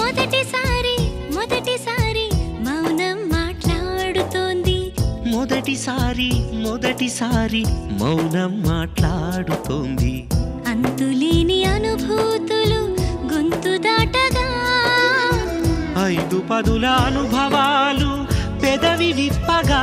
మొదటిసారి మొదటిసారి మౌనం మాట్లాడుతోంది మొదటిసారి మొదటిసారి మౌనం మాట్లాడుతోంది అంతులేని అనుభూతులు గొంతు దాటగా ఐదు పదుల అనుభవాలు పెదవి విప్పగా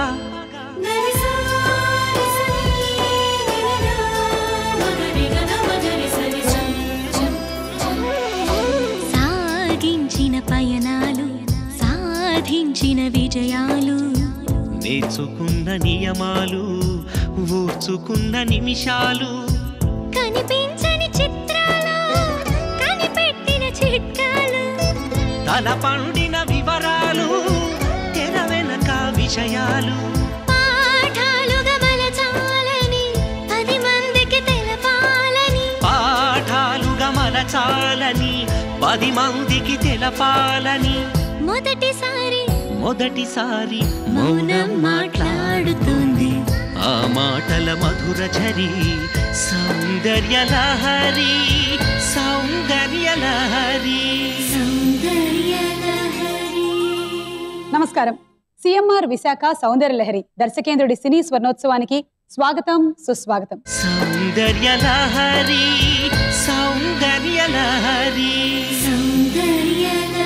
సాగించిన పయనాలు సాధించిన విజయాలు నేర్చుకున్న నియమాలు ఊర్చుకున్న నిమిషాలు కనిపించని చిత్రాలు కనిపెట్టిన చిట్కాలు తల పండిన వివరాలు తెర వెనక విషయాలు పాఠాలుగా మలచాలని పది మందికి తెలపాలని పాఠాలుగా మలచాలని పది మందికి తెలపాలని మొదటిసారి మొదటిసారి మౌనం మాట్లాడుతుంది ఆ మాటల మధుర ఝరి సౌందర్య లహరి సౌందర్య లహరి సౌందర్య లహరి నమస్కారం సిఎంఆర్ విశాఖ సౌందర్య లహరి దర్శకేంద్రుడి సినీ స్వర్ణోత్సవానికి స్వాగతం సుస్వాగతం సౌందర్య లహరి సౌందర్య లహరి సౌందర్య లహరి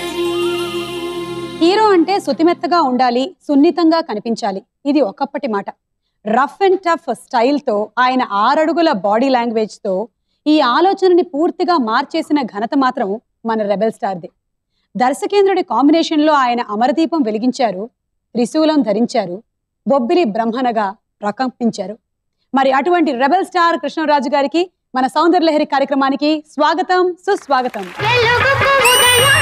హీరో అంటే సుతిమెత్తగా ఉండాలి సున్నితంగా కనిపించాలి ఇది ఒకప్పటి మాట రఫ్ అండ్ టఫ్ స్టైల్తో ఆయన ఆరడుగుల బాడీ లాంగ్వేజ్తో ఈ ఆలోచనని పూర్తిగా మార్చేసిన ఘనత మాత్రం మన రెబెల్ స్టార్ది దర్శకేంద్రుడి కాంబినేషన్లో ఆయన అమరదీపం వెలిగించారు త్రిశూలం ధరించారు బొబ్బిలి బ్రహ్మణగా ప్రకంపించారు మరి అటువంటి రెబెల్ స్టార్ కృష్ణరాజు గారికి మన సౌందర్య లహరి కార్యక్రమానికి స్వాగతం సుస్వాగతం వెలుగుకు ఉదయం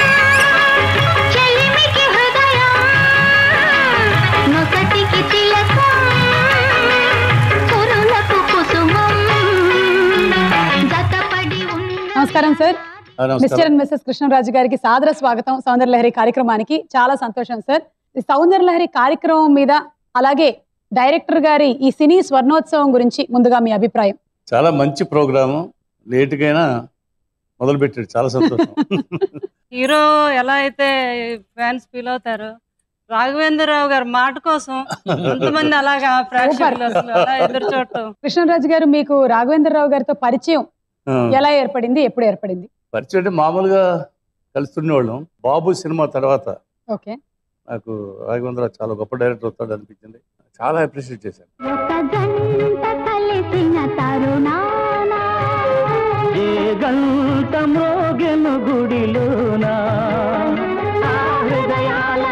చెలిమికి హృదయం నొసటికి తిలకం కురులకు కుసుమం జతపడి ఉన్న నమస్కారం సార్ ఆ, నమస్కారం. మిస్టర్ అండ్ మిస్సెస్ కృష్ణరాజు గారికి సాదర స్వాగతం సౌందర్య లహరి కార్యక్రమానికి చాలా సంతోషం సార్ ఈ సౌందర్య లహరి కార్యక్రమం మీద అలాగే డైరెక్టర్ గారి ఈ సినీ స్వర్ణోత్సవం గురించి ముందుగా మీ అభిప్రాయం చాలా మంచి ప్రోగ్రాము లేటుకైనా మొదలు పెట్టాడు చాలా సంతోషం హీరో ఎలా అయితే ఫ్యాన్స్ ఫీల్ అవుతారో రాఘవేంద్రరావు గారి మాట కోసం ఎంతమంది అలాగా ప్రేక్షకులు అసలు అలా ఎదురు చూడటం కృష్ణరాజు గారు మీకు రాఘవేంద్రరావు గారితో పరిచయం ఆ, ఎలా ఏర్పడింది ఎప్పుడు ఏర్పడింది పరిచయం అంటే మామూలుగా కలుస్తుండేవాళ్ళం బాబు సినిమా తర్వాత ఓకే నాకు రాఘవేంద్ర చాలా గొప్ప డైరెక్టర్ అవుతాడు అనిపించింది చాలా అప్రిషియేట్ చేశాను ఒక జంట కలిసిన తరుణాన హృదయాల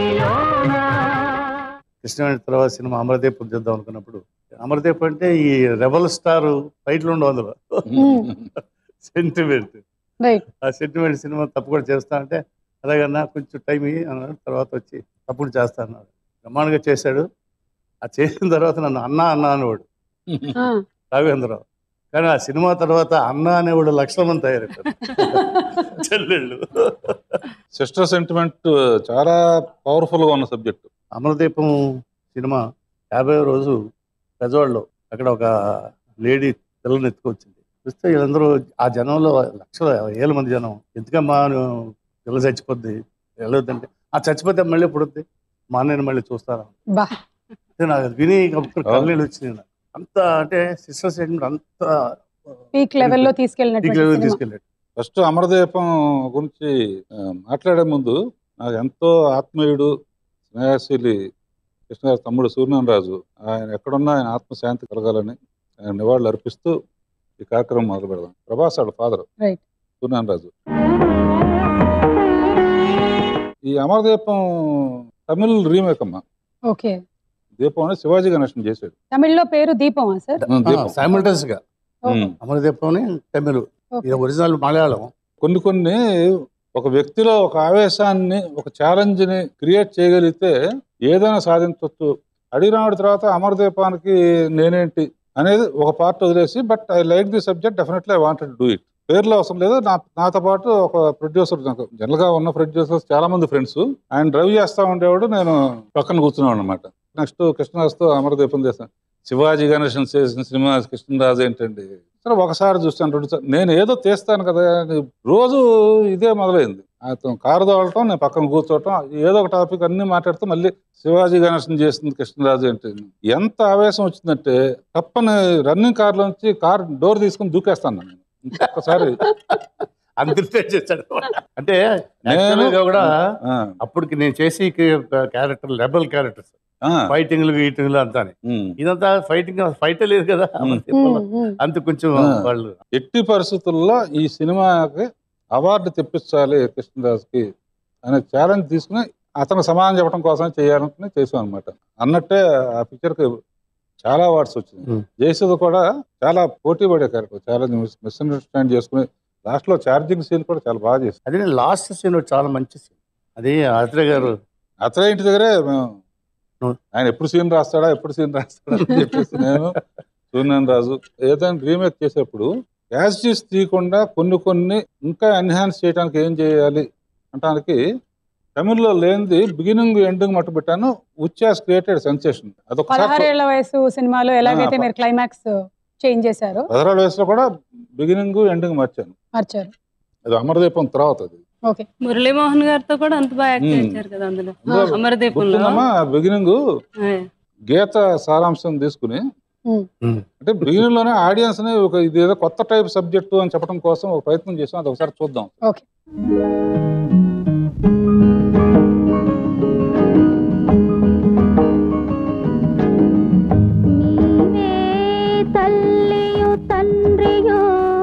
కృష్ణవేణి తర్వాత సినిమా అమరదీపం చేద్దాం అనుకున్నప్పుడు అమరదీపం అంటే ఈ రెబల్ స్టార్ ఫైట్లు ఉండవు అందులో సెంటిమెంట్ రైట్ ఆ సెంటిమెంట్ సినిమా తప్పకుండా చేస్తా అంటే అలాగన్నా కొంచెం టైం ఇయ్యి అన్నాడు తర్వాత వచ్చి తప్పుడు చేస్తా అన్నాడు బ్రహ్మాండంగా చేశాడు ఆ చేసిన తర్వాత నన్ను అన్న అన్న అనేవాడు రాఘవేంద్రరావు కానీ ఆ సినిమా తర్వాత అన్న అనేవాడు లక్షల మంది తయారైపోయారు చెల్లెళ్ళు సిస్టర్ సెంటిమెంట్ చాలా పవర్ఫుల్ గా ఉన్న సబ్జెక్ట్ అమరదీపం సినిమా యాభై రోజు పెజవాడలో అక్కడ ఒక లేడీ పిల్లని ఎత్తుకొచ్చింది చూస్తే వీళ్ళందరూ ఆ జనంలో లక్షల వేల మంది జనం ఎందుకమ్మా నువ్వు పిల్ల చచ్చిపోద్ది వెళ్ళొద్దంటే ఆ చచ్చిపోతే మళ్ళీ పుడుద్ది మా అన్నయ్యని మళ్ళీ చూస్తాను బా అంటే నాకు అది విని కళ్ళనీళ్ళు వచ్చింది నాకు. అంత అంటే సిస్టర్ సెంటిమెంట్ అంత పీక్ లెవెల్లో పీక్ తీసుకెళ్ళినటువంటి లెవెల్ సినిమా. తీసుకెళ్ళాడు ఫస్ట్ అమరదీపం గురించి ఆ, మాట్లాడే ముందు నాకు ఎంతో ఆత్మీయుడు స్నేహశీలి కృష్ణ తమ్ముడు సూర్యనారాజు ఆయన ఎక్కడున్నా ఆయన ఆత్మశాంతి కలగాలని ఆయన నివాళులు అర్పిస్తూ ఈ కార్యక్రమం మొదలు పెడదాం ప్రభాస్ వాళ్ళ ఫాదర్ Right. సూర్యనారాజు ఈ అమరదీపం తమిళ్ రీమేక్ అమ్మ ఓకే దీపం అని శివాజీ గణేశన్ చేశాడు తమిళ్లో పేరు దీపమా సార్ ఆ, దీపం సైమల్టన్స్ గా ఉమ్. అమరదీపం తమిళ్ ఓకే. ఇది ఒరిజినల్ మలయాళం కొన్ని కొన్ని ఒక వ్యక్తిలో ఒక ఆవేశాన్ని ఒక ఛాలెంజ్ ని క్రియేట్ చేయగలిగితే ఏదైనా సాధించవచ్చు అడిగినాడు తర్వాత అమరదీపానికి నేనేంటి అనేది ఒక పార్ట్ వదిలేసి but I like the subject definitely I wanted do it పేర్లో అవసరం లేదు నా నాతో పాటు ఒక ప్రొడ్యూసర్ నాకు జనరల్ గా ఉన్న ప్రొడ్యూసర్స్ చాలా మంది ఫ్రెండ్స్ ఆయన డ్రైవ్ చేస్తా ఉండేవాడు నేను పక్కన కూర్చున్నాను అనమాట నెక్స్ట్ కృష్ణరాజుతో అమరదీపం చేస్తాను శివాజీ గణేశన్ చేసిన సినిమా కృష్ణరాజు ఏంటండి సరే ఒకసారి చూస్తాను రెండు సార్లు నేను ఏదో తీస్తాను కదా అని రోజు ఇదే మొదలైంది అతను కారు తోలటం నేను పక్కన కూర్చోవటం ఏదో ఒక టాపిక్ అన్ని మాట్లాడుతూ మళ్ళీ శివాజీ గణేశన్ చేసింది కృష్ణరాజు అంటే ఎంత ఆవేశం వచ్చిందంటే తప్పని రన్నింగ్ కార్లోంచి కార్ డోర్ తీసుకుని దూకేస్తాను నేను ఒక్కసారి అంతే చేశాడు అంటే నేను actually గా కూడా ఆ, అప్పటికి నేను చేసి క్యారెక్టర్ లెబల్ క్యారెక్టర్స్ ఆ, ఫైటింగ్లు గీటింగ్లు అంతా ఉమ్. ఇదంతా ఫైటింగ్ ఫైట్ లేదు కదా ఉమ్, ఉమ్. అంత కొంచెం ఆ. వాళ్ళు ఎట్టి పరిస్థితుల్లో ఈ సినిమాకి అవార్డు తెప్పించాలి కృష్ణరాజుకి అనే ఛాలెంజ్ తీసుకుని అతను సమాధానం చెప్పడం కోసం చేయాలనుకుని చేసాం అనమాట అన్నట్టే ఆ పిక్చర్కి చాలా అవార్డ్స్ వచ్చింది Hmm. జయసుధ కూడా చాలా పోటీ పడే క్యారెక్టర్ చాలా మిస్అండర్స్టాండ్ చేసుకుని లాస్ట్ లో ఛార్జింగ్ సీన్ కూడా చాలా బాగా చేసింది అది లాస్ట్ సీన్ చాలా మంచి సీన్ అది ఆత్రే గారు అతనే ఇంటి దగ్గరే మేము Hmm. ఆయన ఎప్పుడు సీన్ రాస్తాడా ఎప్పుడు సీన్ రాస్తాడా అని చెప్పేసి నేను సూర్యనారాయణ రాజు ఏదైనా రీమేక్ చేసేప్పుడు యాజిటీస్ తీయకుండా కొన్ని కొన్ని ఇంకా ఎన్హాన్స్ చేయడానికి ఏం చేయాలి అంటానికి తమిళ్లో లేనిది బిగినింగ్ ఎండింగ్ మట్టు పెట్టాను విచ్ హాస్ క్రియేటెడ్ సెన్సేషన్ అదొకసారి పదహారేళ్ల వయసు సినిమాలో ఎలాగైతే ఆ, మీరు క్లైమాక్స్ చేంజ్ చేశారో పదహారు వయసులో కూడా బిగినింగ్ ఎండింగ్ మార్చాను మార్చారు అది అమరదీపం తర్వాత అది ఓకే మురళీమోహన్ గారితో కూడా అంత బాగా యాక్ట్ Hmm. చేశారు కదా అందులో అందులో అమరదీపంలో గుర్తుందమ్మా బిగినింగ్ ఆ, గీత సారాంశం తీసుకుని ఉమ్. ఉమ్. అంటే బిగినింగ్ లోనే ఆడియన్స్ ని ఒక ఇది ఏదో కొత్త టైప్ సబ్జెక్టు అని చెప్పడం కోసం ఒక ప్రయత్నం చేసాం అది ఒకసారి చూద్దాం ఓకే నీవే తల్లియు తండ్రియు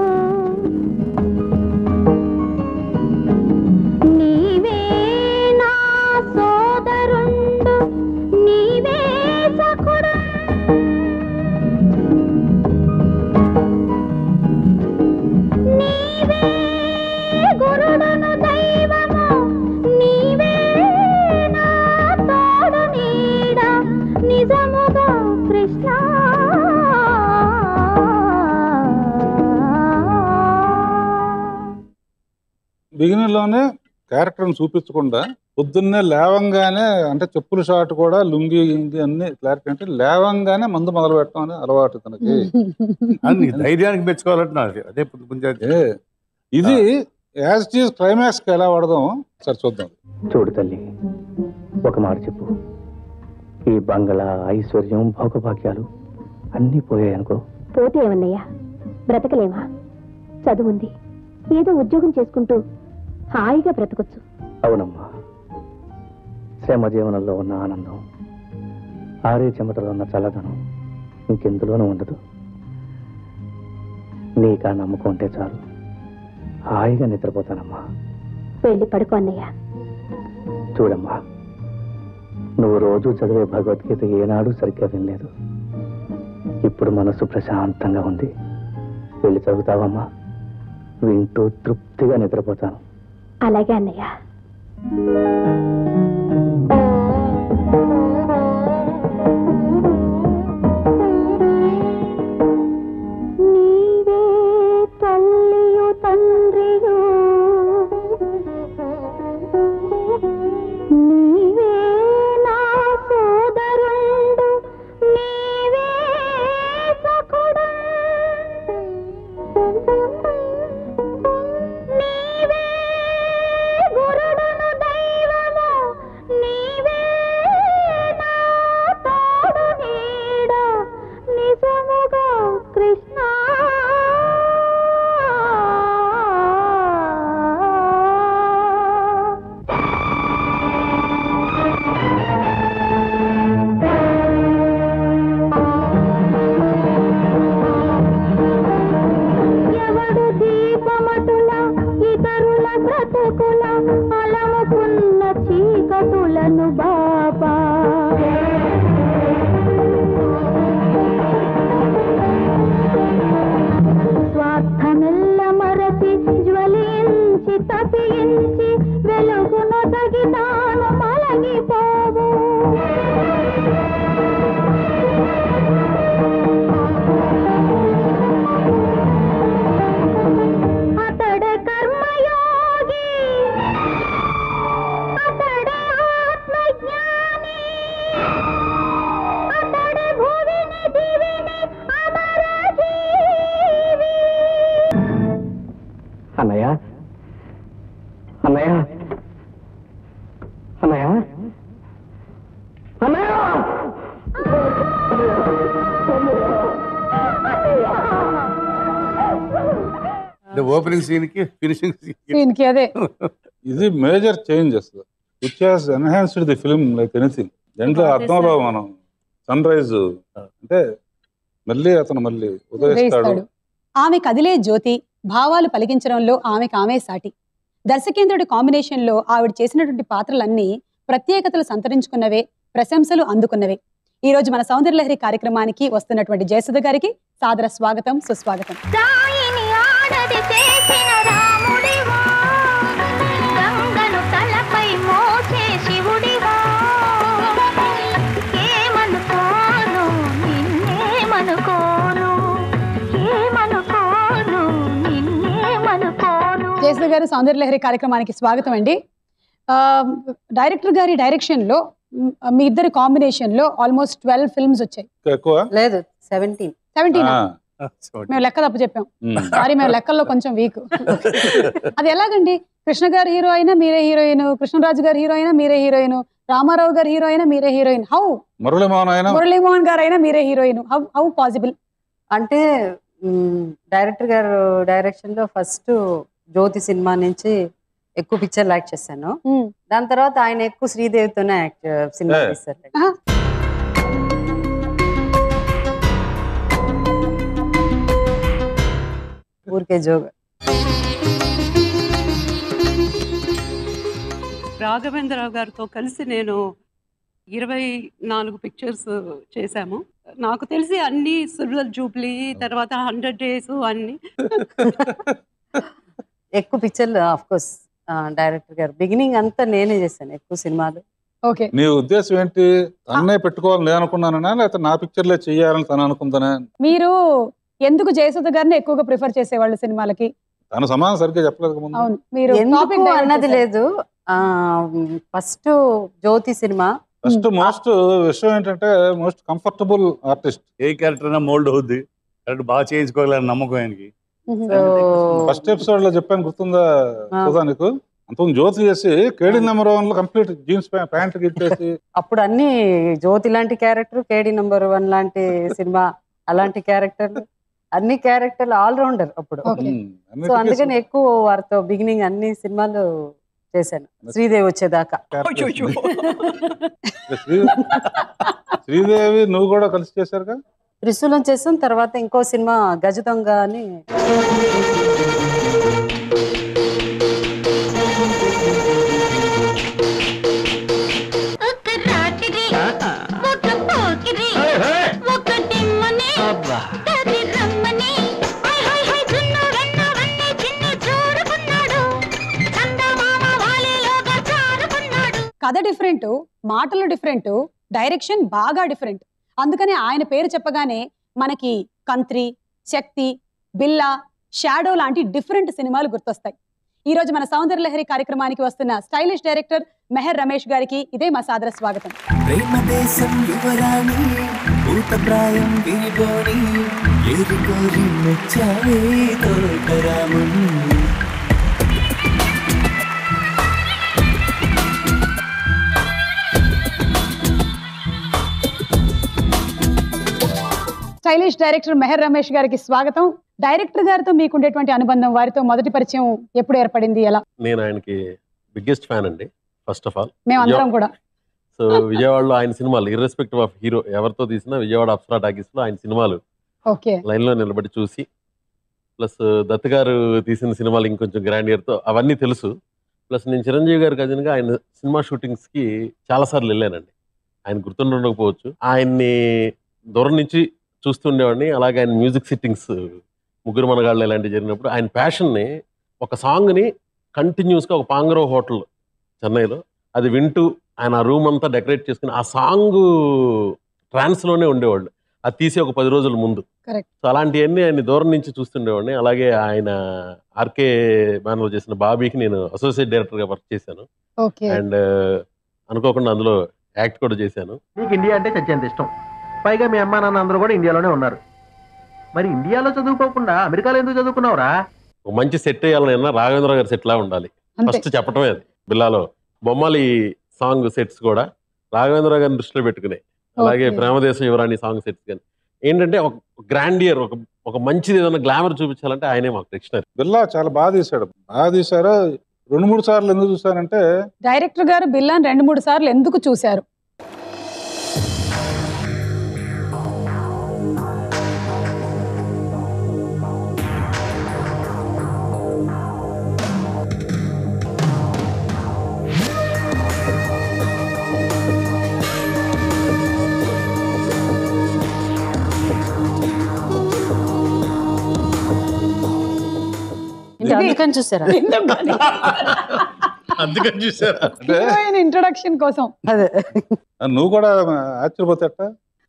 నీవే నా సోదరుండు నీవే సఖుడు నీవే గురుడును దైవము నీవే నా తోడు నీడ నిజముగా కృష్ణ బిగినింగ్ లోనే క్యారెక్టర్ చూపించకుండా పొద్దున్నే లేవంగానే అంటే చెప్పుల షాట్ కూడా లుంగి గింగి అన్ని క్లారిటీ అంటే లేవంగానే మందు మొదలు పెట్టడం అనే అలవాటు తనకి అది ధైర్యానికి మెచ్చుకోవాలంటున్నారు అదే కొంచెం ఏ, ఇది యాజ్ ఇట్ ఈస్ క్లైమాక్స్ కి ఎలా వాడదాం సరే చూద్దాం చూడు తల్లి ఒక మాట చెప్పు ఈ బంగళా ఐశ్వర్యం భోగభాగ్యాలు అన్నీ పోయాయనుకో పోతే ఏమన్నయ్యా బ్రతకలేమా చదువుంది ఏదో ఉద్యోగం చేసుకుంటూ హాయిగా బ్రతకొచ్చు అవునమ్మా శ్రమ జీవనంలో ఉన్న ఆనందం ఆరే చెమటలో ఉన్న చల్లదనం ఇంకెందులోనూ ఉండదు నీకా నమ్మకం ఉంటే చాలు హాయిగా నిద్రపోతానమ్మా వెళ్ళి పడుకో అన్నయ్య చూడమ్మా నువ్వు రోజు చదివే భగవద్గీత ఏనాడు సరిగ్గా వినలేదు ఇప్పుడు మనసు ప్రశాంతంగా ఉంది వెళ్ళి చదువుతావమ్మా వింటూ తృప్తిగా నిద్రపోతాను అలాగే అన్నయ్య నీవే తల్లియు తండ్రియు నీవే నా సోదరుండు నీవే సఖుడు నీవే గురుడును దైవము నీవే నా తోడు నీడ నిజముగా కృష్ణ ఎవడు దీపమటుల ఇతరుల బ్రతుకుల అలముకున్న చీకటులను బాబా స్వార్థమెల్ల మరచి జ్వలించి తపించి వెలుగును తగితాను మలగిపోవు అతడే కర్మయోగి అతడే ఆత్మజ్ఞాని అతడే భువిని దివిని అమర జీవి అన్నయ్య అన్నయ్య అన్నయ్య అన్నయ్య అంటే ఓపెనింగ్ సీన్ కి ఫినిషింగ్ సీన్ సీన్ కి అదే ఇది మేజర్ చేంజ్ అసలు which has enhanced the film like anything దీంట్లో అదే అర్థంలో సార్. మనం సన్ రైజ్ అంటే మళ్ళీ అతను మళ్ళీ ఉదయిస్తాడు ఉదయిస్తాడు ఆమె కదిలే జ్యోతి భావాలు పలికించడంలో ఆమెకు ఆమె సాటి దర్శకేంద్రుడి కాంబినేషన్లో ఆవిడ చేసినటువంటి పాత్రలన్నీ ప్రత్యేకతలు సంతరించుకున్నవే ప్రశంసలు అందుకున్నవే ఈ రోజు మన సౌందర్యలహరి కార్యక్రమానికి వస్తున్నటువంటి జయసుధ గారికి సాదర స్వాగతం సుస్వాగతం సాయిని ఆడది చేసిన రాముడివా గంగను తలపై మోసే శివుడివా ఏమనుకోను నిన్నేమనుకోను ఏమనుకోను నిన్నేమనుకోను జయసుధ గారు సౌందర్యలహరి కార్యక్రమానికి స్వాగతం అండి ఆ, డైరెక్టర్ గారి డైరెక్షన్ లో మ్, మీ ఇద్దరి కాంబినేషన్ లో ఆల్మోస్ట్ ట్వెల్వ్ ఫిల్మ్స్ వచ్చాయి ఇంకా ఎక్కువ లేదు సెవెంటీన్ సెవెంటీన్ ఆ, మేము లెక్క తప్పు చెప్పాం ఉమ్. సారీ మేము లెక్కల్లో కొంచెం వీక్ అది ఎలాగండి కృష్ణ గారు హీరో అయినా మీరే హీరోయిన్ కృష్ణరాజు గారు హీరో అయినా మీరే హీరోయిన్ రామారావు గారు హీరో అయినా మీరే హీరోయిన్ హౌ మురళీమోహన్ అయినా మురళీమోహన్ గారు అయినా మీరే హీరోయిన్ హౌ హౌ పాసిబుల్ అంటే మ్, డైరెక్టర్ గారు డైరెక్షన్ లో ఫస్ట్ జ్యోతి సినిమా నుంచి ఎక్కువ పిక్చర్లు యాక్ట్ చేశాను దాని తర్వాత ఆయన ఎక్కువ శ్రీదేవితోనే యాక్ట్ సినిమా ఏ. తీశారు ఆహా. ఊరికే జోగ రాఘవేంద్రరావు గారితో కలిసి నేను ఇరవై నాలుగు పిక్చర్స్ చేశాము నాకు తెలిసి అన్ని సిల్వర్ జూబ్లీ తర్వాత హండ్రెడ్ డేస్ అన్ని ఎక్కువ పిక్చర్లు ఆఫ్ కోర్స్ డైరెక్టర్ గారు బిగినింగ్ అంతా నేనే చేశాను ఎక్కువ సినిమాలు ఓకే నీ ఉద్దేశం ఏంటి తన్నే పెట్టుకోవాలని నేను అనుకున్నానా లేకపోతే నా పిక్చర్లే చెయ్యాలని తను అనుకుందానే మీరు ఎందుకు జయసుధ గారిని ఎక్కువగా ప్రిఫర్ చేసేవాళ్ళు సినిమాలకి తను సమాధానం సరిగ్గా చెప్పలేదు కదా ముందు అవును మీరు ఎందుకు topic divert అన్నది చేశారు. లేదు ఫస్ట్ జ్యోతి సినిమా ఫస్ట్ మోస్ట్ విషయం ఏంటంటే మోస్ట్ కంఫర్టబుల్ ఆర్టిస్ట్ ఏ క్యారెక్టర్ అయినా మోల్డ్ అవుద్ది కరెక్ట్ బాగా చేయించుకోగలని నమ్మకం ఆయనకి మ్మ్. సో ఫస్ట్ ఎపిసోడ్ లో చెప్పాను గుర్తుందా ఆ. సుధా నీకు అంత జ్యోతి చేసి కేడి నెంబర్ వన్ లో కంప్లీట్ జీన్స్ ప్యాంట్ గిట్టేసి అప్పుడు అన్ని జ్యోతి లాంటి క్యారెక్టర్ కేడి నంబర్ వన్ లాంటి సినిమా అలాంటి క్యారెక్టర్లు అన్ని క్యారెక్టర్లు ఆల్ రౌండర్ అప్పుడు Okay. ఉమ్, సో అన్నిటికీ అందుకని ఎక్కువ వారితో బిగినింగ్ అన్ని సినిమాలు చేశాను శ్రీదేవి వచ్చేదాకా characters. శ్రీ- శ్రీదేవి నువ్వు కూడా కలిసి చేశారుగా త్రిశూలం చేసాం తర్వాత ఇంకో సినిమా గజ దొంగ అని ఒక రాత్రి ఒక పోకిరి ఒక దిమ్మని తది రమ్మని హై హై హై చున్నాడన్నాడన్నే చిన్ని చూరుకున్నాడు చందమామ వాలిలోగా జారుకున్నాడు కథ డిఫరెంట్ మాటలు డిఫరెంట్ డైరెక్షన్ బాగా డిఫరెంట్ అందుకని ఆయన పేరు చెప్పగానే మనకి కంత్రి శక్తి బిల్లా షాడో లాంటి డిఫరెంట్ సినిమాలు గుర్తొస్తాయి ఈ రోజు మన సౌందర్య లహరి కార్యక్రమానికి వస్తున్న స్టైలిష్ డైరెక్టర్ మెహర్ రమేష్ గారికి ఇదే మా సాదర స్వాగతం ప్రేమ దేశం యువరాణి భూత ప్రాయం విరిబోని ఏరి కోరి మెచ్చావే తోటరాముని స్టైలిష్ డైరెక్టర్ మెహర్ రమేష్ గారికి స్వాగతం డైరెక్టర్ గారితో మీకు ఉండేటువంటి అనుబంధం వారితో మొదటి పరిచయం ఎప్పుడు ఏర్పడింది ఎలా నేను ఆయనకి బిగ్గెస్ట్ ఫ్యాన్ అండి ఫస్ట్ ఆఫ్ ఆల్ మేమందరం కూడా సో విజయవాడలో ఆయన సినిమాలు ఇర్రెస్పెక్టివ్ ఆఫ్ హీరో ఎవరితో తీసినా విజయవాడ అప్సరా టాకీస్ లో ఆయన సినిమాలు ఓకే లైన్ లో నిలబడి చూసి ప్లస్ దత్ గారు తీసిన సినిమాలు ఇంకొంచెం గ్రాండియర్ తో అవన్నీ తెలుసు ప్లస్ నేను చిరంజీవి గారి cousin గా ఆయన సినిమా షూటింగ్స్ కి చాలా సార్లు వెళ్ళానండి ఆయన గుర్తుండకపోవచ్చు ఆయన్ని దూరం నుంచి చూస్తుండేవాడిని అలాగే ఆయన మ్యూజిక్ సిట్టింగ్స్ ముగ్గురు మనగాళ్ళు ఇలాంటివి జరిగినప్పుడు ఆయన passion ని ఒక సాంగ్ ని కంటిన్యూస్ గా ఒక పాంగరో హోటల్ చెన్నైలో అది వింటూ ఆయన ఆ రూమ్ అంతా డెకరేట్ చేసుకుని ఆ సాంగ్ ట్రాన్స్ లోనే ఉండేవాళ్ళు అది తీసి ఒక పది రోజుల ముందు Correct. సో అలాంటివన్నీ ఆయన దూరం నుంచి చూస్తుండేవాడిని అలాగే ఆయన ఆర్కే బ్యానర్ చేసిన బాబీకి నేను అసోసియేట్ డైరెక్టర్ గా వర్క్ చేశాను ఓకే అండ్ అనుకోకుండా అందులో యాక్ట్ కూడా చేశాను నీకు ఇండియా అంటే చచ్చేంత ఇష్టం పైగా మీ అమ్మా నాన్న అందరూ కూడా ఇండియాలోనే ఉన్నారు మరి ఇండియాలో చదువుకోకుండా అమెరికాలో ఎందుకు చదువుకున్నావురా ఒక మంచి సెట్ వేయాలన్నా రాఘవేంద్ర గారి సెట్ లా ఉండాలి అంతే. ఫస్ట్ చెప్పటమే అది బిల్లాలో బొమ్మలి సాంగ్ సెట్స్ కూడా రాఘవేంద్ర గారిని దృష్టిలో పెట్టుకునే అలాగే Okay. ప్రేమదేశం యువరాణి సాంగ్ సెట్స్ కానీ ఏంటంటే ఒక గ్రాండియర్ ఒక ఒక మంచిది ఏదైనా గ్లామర్ చూపించాలంటే ఆయనే మాకు డిక్షనరీ బిల్లా చాలా బాగా తీశాడు బాగా తీశారు రెండు మూడు సార్లు ఎందుకు చూసానంటే డైరెక్టర్ గారు బిల్లాని రెండు మూడు సార్లు ఎందుకు చూశారు అంటే అందుకని చూసారా అందుకని చూసారా అంటే హీరోయిన్ ఇంట్రొడక్షన్ కోసం అదే నువ్వు కూడా ఆశ్చర్యపోతేట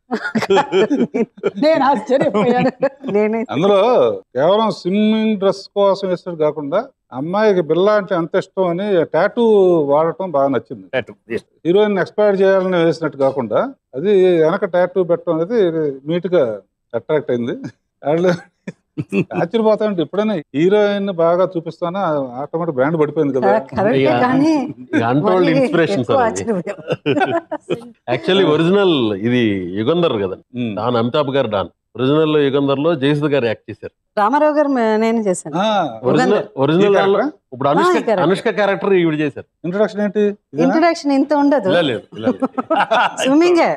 నేను ఆశ్చర్యపోయాను నేనే అందులో కేవలం స్విమ్మింగ్ డ్రెస్ కోసం వేసాడు కాకుండా అమ్మాయికి బిల్ల అంటే అంత ఇష్టం అని టాటూ వాడటం బాగా నచ్చింది హీరోయిన్ ఎక్స్పైర్ చేయాలని వేసినట్టు కాకుండా అది వెనక టాటూ పెట్టడం అనేది నీట్ గా అట్రాక్ట్ అయింది వాళ్ళు ఆశ్చర్యపోతా ఉంటే ఎప్పుడైనా హీరోయిన్ బాగా చూపిస్తానా ఆటోమేటిక్ బ్రాండ్ పడిపోయింది కదా కరెక్టే ఇక- కానీ అన్టోల్డ్ మళ్ళీ ఇన్స్పిరేషన్ ఎక్కువ సార్ ఆశ్చర్యపోయాం. యాక్చువల్లీ ఒరిజినల్ ఇది యుగంధర్ కదండి ఉమ్. డాన్ అమితాబ్ గారు డాన్ ఒరిజినల్ లో యుగంధర్ లో జయసుధ గారు యాక్ట్ చేశారు రామారావు గారు మే- నేను చేశాను ఆ, ఒరిజినల్ ఒరిజినల్ దానిలో ఇప్పుడు ఆ, ఈ అనుష్క character. అనుష్క క్యారెక్టర్ ఈవిడ చేశారు ఇంట్రొడక్షన్ ఏంటి ఇదేనా? ఇంట్రొడక్షన్ ఇంత ఉండదు ఇలా లేదు ఇలా లేదు. స్విమ్మింగే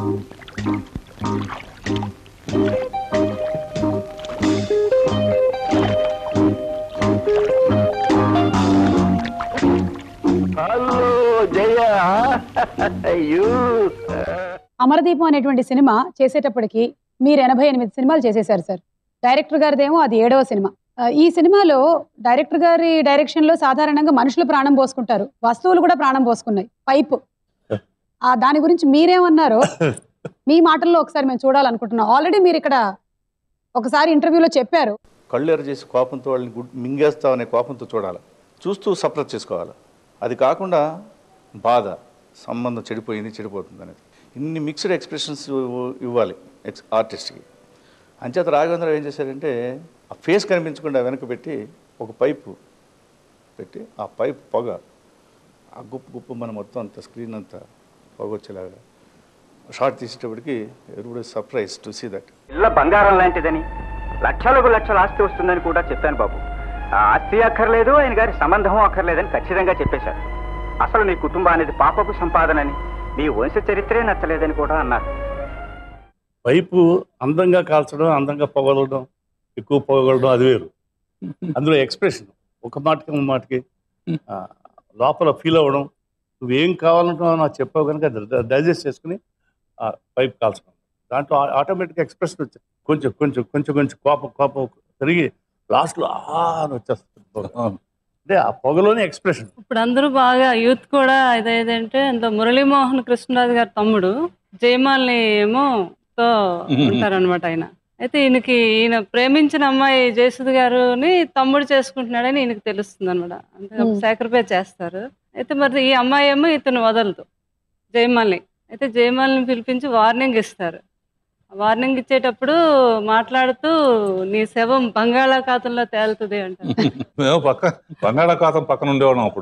అమరదీపం అనేటువంటి సినిమా చేసేటప్పటికి మీరు ఎనభై ఎనిమిది సినిమాలు చేసేశారు సార్ డైరెక్టర్ గారిదేమో అది ఏడవ సినిమా ఆ, ఈ సినిమాలో డైరెక్టర్ గారి డైరెక్షన్ లో సాధారణంగా మనుషులు ప్రాణం పోసుకుంటారు వస్తువులు కూడా ప్రాణం పోసుకున్నాయి పైపు ఆ దాని గురించి మీరేమన్నారో మీ మాటల్లో ఒకసారి మేము చూడాలనుకుంటున్నాం ఆల్రెడీ మీరు ఇక్కడ ఒకసారి ఇంటర్వ్యూలో చెప్పారు కళ్ళు ఎర్ర చేసి కోపంతో వాళ్ళని గుడ్ మింగేస్తాం అనే కోపంతో చూడాలి చూస్తూ సప్రెస్ చేసుకోవాలి అది కాకుండా బాధ సంబంధం చెడిపోయింది చెడిపోతుంది అనేది ఇన్ని మిక్స్డ్ ఎక్స్ప్రెషన్స్ ఇవ్వాలి ఎక్స్ ఆర్టిస్ట్కి అంచేత రాఘవేంద్ర ఏం చేశారంటే ఆ ఫేస్ కనిపించకుండా వెనక పెట్టి ఒక పైపు పెట్టి ఆ పైప్ పొగ ఆ గుప్పు గుప్పు మన మొత్తం అంత స్క్రీన్ అంతా పొగ వచ్చేలాగా షార్ట్ తీసేటప్పటికి ఎవరు సర్ప్రైజ్ టు సీ దట్ ఇళ్ళ బంగారం లాంటిదని లక్షలకు లక్షల ఆస్తి వస్తుందని కూడా చెప్పాను బాబు ఆ ఆస్తి అక్కర్లేదు ఆయన గారి సంబంధం అక్కర్లేదని ఖచ్చితంగా చెప్పేశారు అసలు నీ కుటుంబం అనేది పాపపు సంపాదనని నీ వంశ చరిత్రే నచ్చలేదని కూడా అన్నారు పైపు అందంగా కాల్చడం అందంగా పొగలడం ఎక్కువ పొగలడం అది వేరు అందులో ఎక్స్ప్రెషన్ ఒక మాటకి ఒక మాటకి ఆ, లోపల ఫీల్ అవ్వడం నువ్వేం కావాలంటున్నావు నాకు చెప్పావు కనుక డైజెస్ట్ చేసుకుని ఆ పైప్ కాల్చడం దాంట్లో ఆటోమేటిక్ ఎక్స్ప్రెషన్ వచ్చి కొంచెం కొంచెం కొంచెం కొంచెం కోపం కోపం తిరిగి లాస్ట్లో ఆ అని వచ్చేస్తుంది పొగ. అంటే ఆ పొగలోనే ఎక్స్ప్రెషన్ ఇప్పుడు అందరూ బాగా యూత్ కూడా ఇదేదంటే అందులో మురళీమోహన్ కృష్ణరాజు గారి తమ్ముడు జయమాల్ని ఏమో తో ఉంటారనమాట ఆయన అయితే ఈయనకి ఈయన ప్రేమించిన అమ్మాయి జయసుధ గారుని తమ్ముడు చేసుకుంటున్నాడని ఈయనకి తెలుస్తుంది అనమాట అంటే Hmm. సాక్రిఫైస్ చేస్తారు అయితే మరి ఈ అమ్మాయి ఏమో ఇతను వదలదు జయమాల్ని అయితే జయమాల్ని పిలిపించి వార్నింగ్ ఇస్తారు వార్నింగ్ ఇచ్చేటప్పుడు మాట్లాడుతూ నీ శవం బంగాళాఖాతంలో తేలుతుంది అంటారు మేము పక్క బంగాళాఖాతం పక్కన ఉండేవాళ్ళం అప్పుడు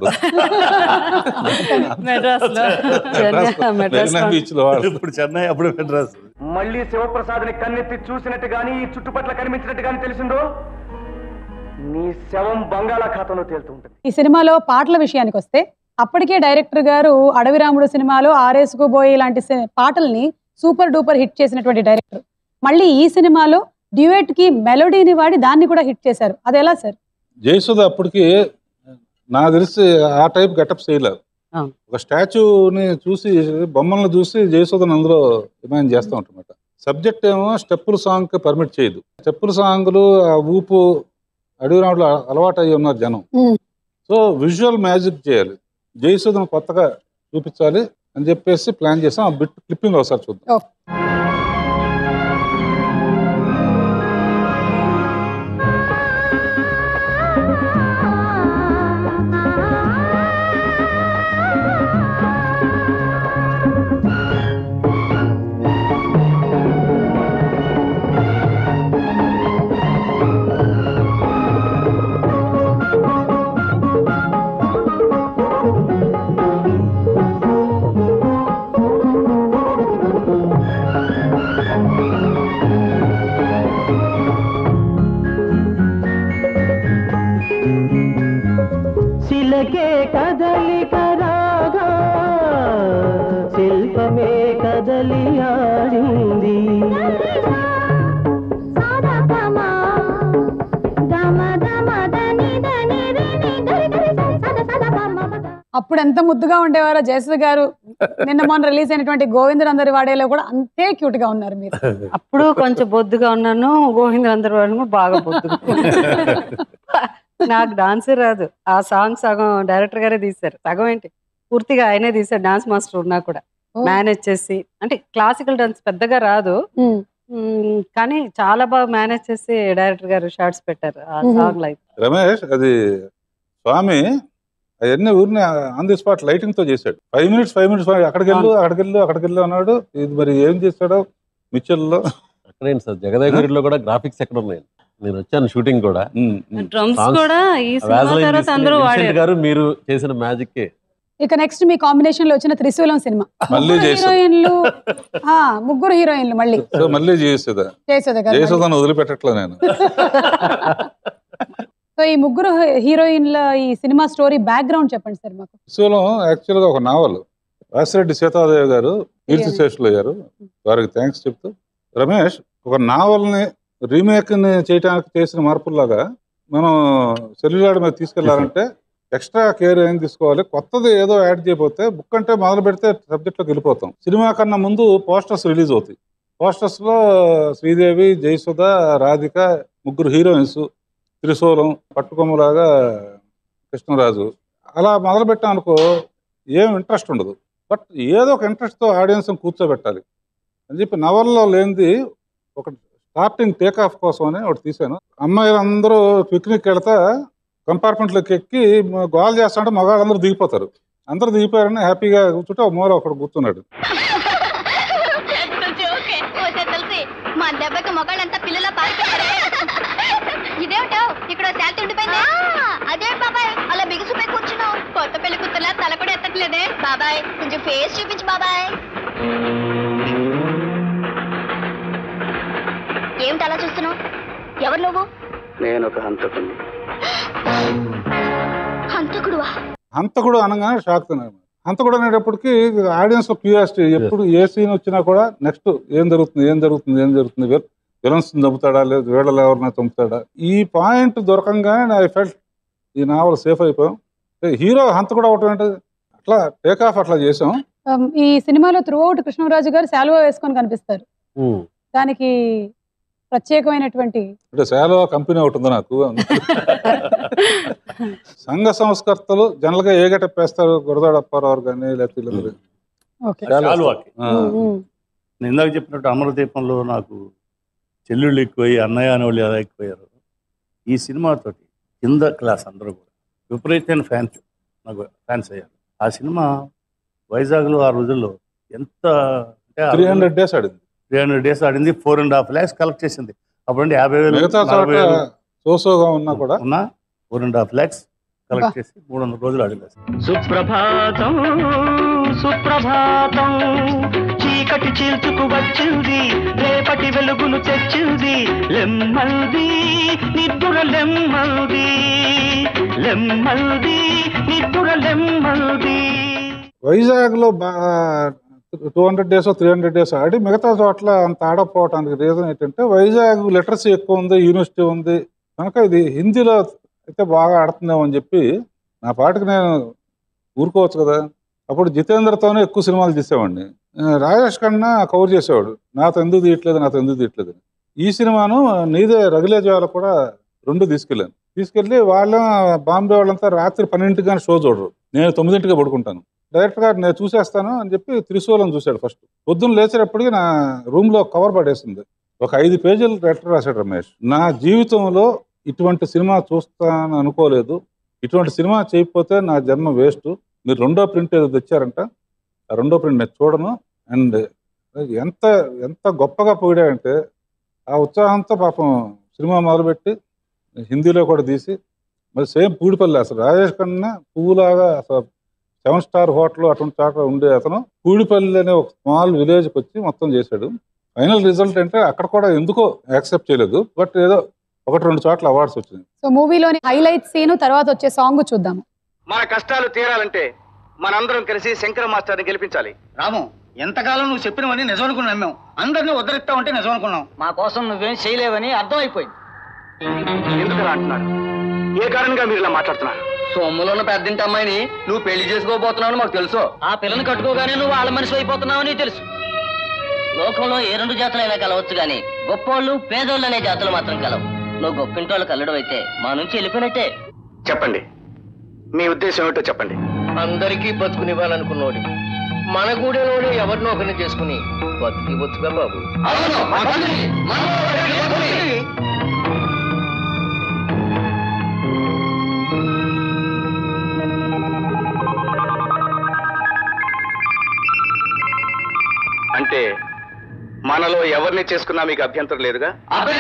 మెడ్రాస్ లో మెడ్రాస్ మెరీనా బీచ్ లో వాడు. ఇప్పుడు చెన్నై అప్పుడు మెడ్రాస్ మళ్ళీ శివప్రసాద్ని కన్నెత్తి చూసినట్టు గాని ఈ చుట్టుపట్ల కనిపించినట్టు గాని తెలిసిందో నీ శవం బంగాళాఖాతంలో తేలుతూ ఉంటుంది ఈ సినిమాలో పాటల విషయానికి వస్తే అప్పటికే డైరెక్టర్ గారు అడవి రాముడు సినిమాలో ఆరేసుకు బోయి లాంటి సి- పాటల్ని సూపర్ డూపర్ హిట్ చేసినటువంటి డైరెక్టర్ మళ్ళీ ఈ సినిమాలో డ్యూయట్ కి మెలోడీని వాడి దాన్ని కూడా హిట్ చేశారు అది ఎలా సార్ జయసుధ అప్పటికి నాకు తెలిసి ఆ టైప్ గెటప్ చేయలేదు అవును. ఒక స్టాచ్యూని చూసి బొమ్మలను చూసి జయసుధను అందులో ఇమాజిన్ చేస్తూ ఉంటామట సబ్జెక్ట్ ఏమో స్టెప్పుల సాంగ్ కి పర్మిట్ చేయదు స్టెప్పుల సాంగ్లు ఆ ఊపు అడవి రాముడు అలవాటు అయ్యి ఉన్నారు జనం మ్మ్. సో విజువల్ మ్యాజిక్ చేయాలి జయసుధను కొత్తగా చూపించాలి అని చెప్పేసి ప్లాన్ చేసాం ఆ బిట్ క్లిప్పింగ్ ఒకసారి చూద్దాం ఓకే. శిలకే కదలిక రాగా శిల్పమే కదలి ఆడింది అప్పుడు ఎంత ముద్దుగా ఉండేవారో జయసుధ గారు నిన్న మొన్న రిలీజ్ అయినటువంటి గోవిందర్ అందరి వాడేలో కూడా అంతే క్యూట్ గా ఉన్నారు మీరు అప్పుడు కొంచెం బొద్దుగా ఉన్నాను గోవింద్ అందరు వాళ్ళు కూడా బాగా బొద్దుగా నాకు డాన్సే రాదు ఆ సాంగ్ సగం డైరెక్టర్ గారే తీశారు సగం ఏంటి పూర్తిగా ఆయనే తీశారు డాన్స్ మాస్టర్ ఉన్నా కూడా మేనేజ్ చేసి అంటే క్లాసికల్ డాన్స్ పెద్దగా రాదు మ్మ్, కానీ చాలా బాగా మేనేజ్ చేసి డైరెక్టర్ గారు షార్ట్స్ పెట్టారు ఆ మ్మ్. సాంగ్ లైఫ్ రమేష్ అది స్వామి అవన్నీ ఊరిని ఆన్ ది స్పాట్ లైటింగ్ తో చేశాడు ఫైవ్ మినిట్స్ ఫైవ్ మినిట్స్ అక్కడికి వెళ్ళు అక్కడికి వెళ్ళు అక్కడికి వెళ్ళు అన్నాడు ఇది మరి ఏం చేశాడో మిచ్చల్లో అక్కడేంటి సార్ జగదేగుడిలో కూడా గ్రాఫిక్స్ ఎక్కడ ఉన్నాయి నేను వచ్చాను షూటింగ్ కూడా డ్రమ్స్ Songs- కూడా ఈ ఆ సినిమా Vaseline తర్వాత తీసుకుని అందరూ విన్సెంట్ వాడారు గారు మీరు చేసిన మ్యాజిక్ ఇక నెక్స్ట్ మీ కాంబినేషన్ లో వచ్చిన త్రిశూలం సినిమా మళ్ళీ ముగ్గురు చేశాడు హీరోయిన్లు ఆ, ముగ్గురు హీరోయిన్లు మళ్ళీ సో మళ్ళీ చేసేదా జయసుధ గారు మళ్ళీ. జయసుధను వదిలిపెట్టట్లే నేను సో ఈ ముగ్గురు హీరోయిన్ల ఈ సినిమా స్టోరీ బ్యాక్గ్రౌండ్ చెప్పండి సార్ మాకు శివలం యాక్చువల్గా ఒక నావల్ వాసిరెడ్డి సీతాదేవి గారు కీర్తిశేషులు అయ్యారు వారికి థ్యాంక్స్ చెప్తూ రమేష్ ఒక నావల్ని రీమేక్ని చేయడానికి చేసిన మార్పుల్లాగా మనం సెల్యులార్ మీద తీసుకెళ్లాలంటే ఎక్స్ట్రా కేర్ ఏం తీసుకోవాలి కొత్తది ఏదో యాడ్ చేయకపోతే బుక్ అంటే మొదలు పెడితే సబ్జెక్ట్లోకి వెళ్ళిపోతాం సినిమా కన్నా ముందు పోస్టర్స్ రిలీజ్ అవుతాయి పోస్టర్స్లో శ్రీదేవి జయసుధ రాధిక ముగ్గురు హీరోయిన్స్ త్రిశూలం పట్టుకొమ్మలాగా కృష్ణరాజు అలా మొదలు పెట్టాం అనుకో ఏం ఇంట్రెస్ట్ ఉండదు బట్ ఏదో ఒక ఇంట్రెస్ట్తో ఆడియన్స్ కూర్చోబెట్టాలి అని చెప్పి నవల్లో లేనిది ఒక స్టార్టింగ్ టేక్ ఆఫ్ కోసం అని ఒకటి తీశాను అమ్మాయిలు అందరూ పిక్నిక్ వెళ్తా కంపార్ట్మెంట్లోకి ఎక్కి గోల్ చేస్తుంటే మగాళ్ళందరూ దిగిపోతారు అందరూ దిగిపోయారని హ్యాపీగా కూర్చుంటే ఒక మూల ఒకడు కూర్చున్నాడు తెలిసి మా దెబ్బకి మొగాళ్ళంతా పిల్లల పారిపోయారే ఇదేమిటో ఇక్కడ శాంతి ఉండిపోయింది అదే బాబాయ్ అలా బిగుసిపోయి కూర్చున్నావు కొత్త పెళ్లి కూతురులా తల కూడా ఎత్తట్లేదే బాబాయ్ కొంచెం ఫేస్ చూపించు బాబాయ్ ఏమిటి అలా చూస్తున్నావు ఎవరు నువ్వు నేను ఒక హంతకుని హంతకుడువా హంతకుడు అనగానే షాక్ తిన్నాను హంతకుడు అనేటప్పటికి ఆడియన్స్ క్యూరియాసిటీ ఎప్పుడు ఏ సీన్ వచ్చినా కూడా నెక్స్ట్ ఏం జరుగుతుంది ఏం జరుగుతుంది ఏం జరుగుతుంది విలన్స్ చంపుతాడా లేదు వీళ్ళలో ఎవరినైనా చంపుతాడా ఈ పాయింట్ దొరకంగానే ఐ ఫెల్ట్ ఈ నావల్ సేఫ్ అయిపోయాం హీరో హంతకుడు అవటం ఏంటి అట్లా టేక్ ఆఫ్ అట్లా చేసాం Um, ఈ సినిమాలో త్రూ అవుట్ కృష్ణరాజు గారు శాలువా వేసుకొని కనిపిస్తారు దానికి ప్రత్యేకమైనటువంటి అంటే సేలో కంపెనీ ఒకటి ఉంది నాకు సంఘ సంస్కర్తలు జనరల్ గా ఏ గెటప్ వేస్తారు గురదాడ అప్పారావు కానీ లేకపోతే వీళ్ళందరూ. ఓకే శాలువాకి. ఆ. నేను ఇందాక చెప్పినట్టు అమరదీపంలో నాకు చెల్లెళ్ళు ఎక్కువయ్యి అన్నయ్య అనేవాళ్ళు ఎలా ఎక్కువయ్యారు ఈ సినిమాతోటి కింద క్లాస్ అందరూ కూడా విపరీతమైన ఫ్యాన్స్ నాకు ఫ్యాన్స్ అయ్యారు ఆ సినిమా వైజాగ్లో ఆ రోజుల్లో ఎంత అంటే 300 days ఆడింది త్రీ హండ్రెడ్ డేస్ ఆడింది four and half lakhs collect చేసింది అప్పుడంటే యాభై వేలు మిగతా చోట నలభై వేలు సోసోగా ఉన్నా కూడా ఉన్నా four and half lakhs collect బా. చేసి మూడు వందల రోజులు ఆడింది సుప్రభాతం సుప్రభాతం చీకటి చీల్చుకు వచ్చింది రేపటి వెలుగులు తెచ్చింది లెమ్మల్ది నిద్దుర లెమ్మల్ది లెమ్మల్ది నిద్దుర లెమ్మల్ది వైజాగ్ లో two hundred days three hundred days ఆడి మిగతా చోట్ల అంత ఆడకపోవడానికి రీజన్ ఏంటంటే వైజాగ్ లిటరసీ ఎక్కువ ఉంది యూనివర్సిటీ ఉంది కనుక ఇది హిందీలో అయితే బాగా ఆడుతుందేమో అని చెప్పి నా పాటకి నేను ఊరుకోవచ్చు కదా అప్పుడు జితేంద్రతోనే ఎక్కువ సినిమాలు తీసేవాడిని ఆ, రాజేష్ ఖన్నా కవర్ చేసేవాడు నాతో ఎందుకు తీయట్లేదు నాతో ఎందుకు తీయట్లేదు అని. ఈ సినిమాను నీదే రగిలే వాళ్ళకు కూడా రెండు తీసుకెళ్ళాను తీసుకెళ్ళి వాళ్ళ బాంబే వాళ్ళంతా రాత్రి పన్నెండింటికి కానీ షో చూడరు నేను తొమ్మిదింటికి పడుకుంటాను డైరెక్టర్ గారు నేను చూసేస్తాను అని చెప్పి త్రిశూలం చూశాడు ఫస్ట్ పొద్దున్న లేచేటప్పటికి నా రూమ్ లో కవర్ పడేసింది ఒక ఐదు పేజీలు డైరెక్టర్ రాశాడు రమేష్ నా జీవితంలో ఇటువంటి సినిమా చూస్తాను అనుకోలేదు ఇటువంటి సినిమా చేయకపోతే నా జన్మ వేస్ట్ మీరు రెండో ప్రింట్ ఏదో తెచ్చారంట ఆ రెండో ప్రింట్ నేను చూడను అండ్ ఎంత ఎంత గొప్పగా పొగిడాడంటే ఆ ఉత్సాహంతో పాపం సినిమా మొదలుపెట్టి హిందీలో కూడా తీసి మరి సేమ్ పూడిపల్లి అసలు రాజేష్ కన్నా పువ్వులాగా అసలు సెవెన్ స్టార్ హోటల్ అటువంటి చోట ఉండే అతను పూడిపల్లి అనే ఒక స్మాల్ విలేజ్కి వచ్చి మొత్తం చేశాడు ఫైనల్ రిజల్ట్ అంటే అక్కడ కూడా ఎందుకో యాక్సెప్ట్ చేయలేదు బట్ ఏదో ఒకటి రెండు చోట్ల అవార్డ్స్ వచ్చింది సో మూవీలోని హైలైట్ సీన్ తర్వాత వచ్చే సాంగ్ చూద్దాము మన కష్టాలు తీరాలంటే మనందరం కలిసి శంకర మాస్టర్ని గెలిపించాలి రాము ఎంతకాలం నువ్వు చెప్పినవని నిజం అనుకుని నమ్మాం అందరినీ ఉద్ధరిస్తా ఉంటే నిజం అనుకున్నాం మా కోసం నువ్వేం చేయలేవని అర్థమైపోయింది ఎందుకు అంటున్నారు ఏ కారణంగా మీరు ఇలా మాట్లాడుతున్నారు సొమ్ములో ఉన్న పెద్దింటి అమ్మాయిని నువ్వు పెళ్లి చేసుకోబోతున్నావు మాకు తెలుసు ఆ పిల్లని కట్టుకోగానే నువ్వు వాళ్ళ మనిషి అయిపోతున్నావు అని తెలుసు లోకంలో ఏ రెండు జాతులైనా కలవచ్చు గాని గొప్పోళ్ళు పేదోళ్ళు అనే జాతులు మాత్రం కలవు నువ్వు గొప్పింటోళ్ళు కలడం అయితే మా నుంచి వెళ్ళిపోయినట్టే చెప్పండి మీ ఉద్దేశం ఏమిటో చెప్పండి అందరికీ బతుకునివ్వాలనుకున్నోడి మన గూడెలోనే ఎవరినో ఒకరిని చేసుకుని బతికి బతుగా బాబు అంటే మనలో ఎవరిని చేసుకున్నా మీకు అభ్యంతరం లేదుగా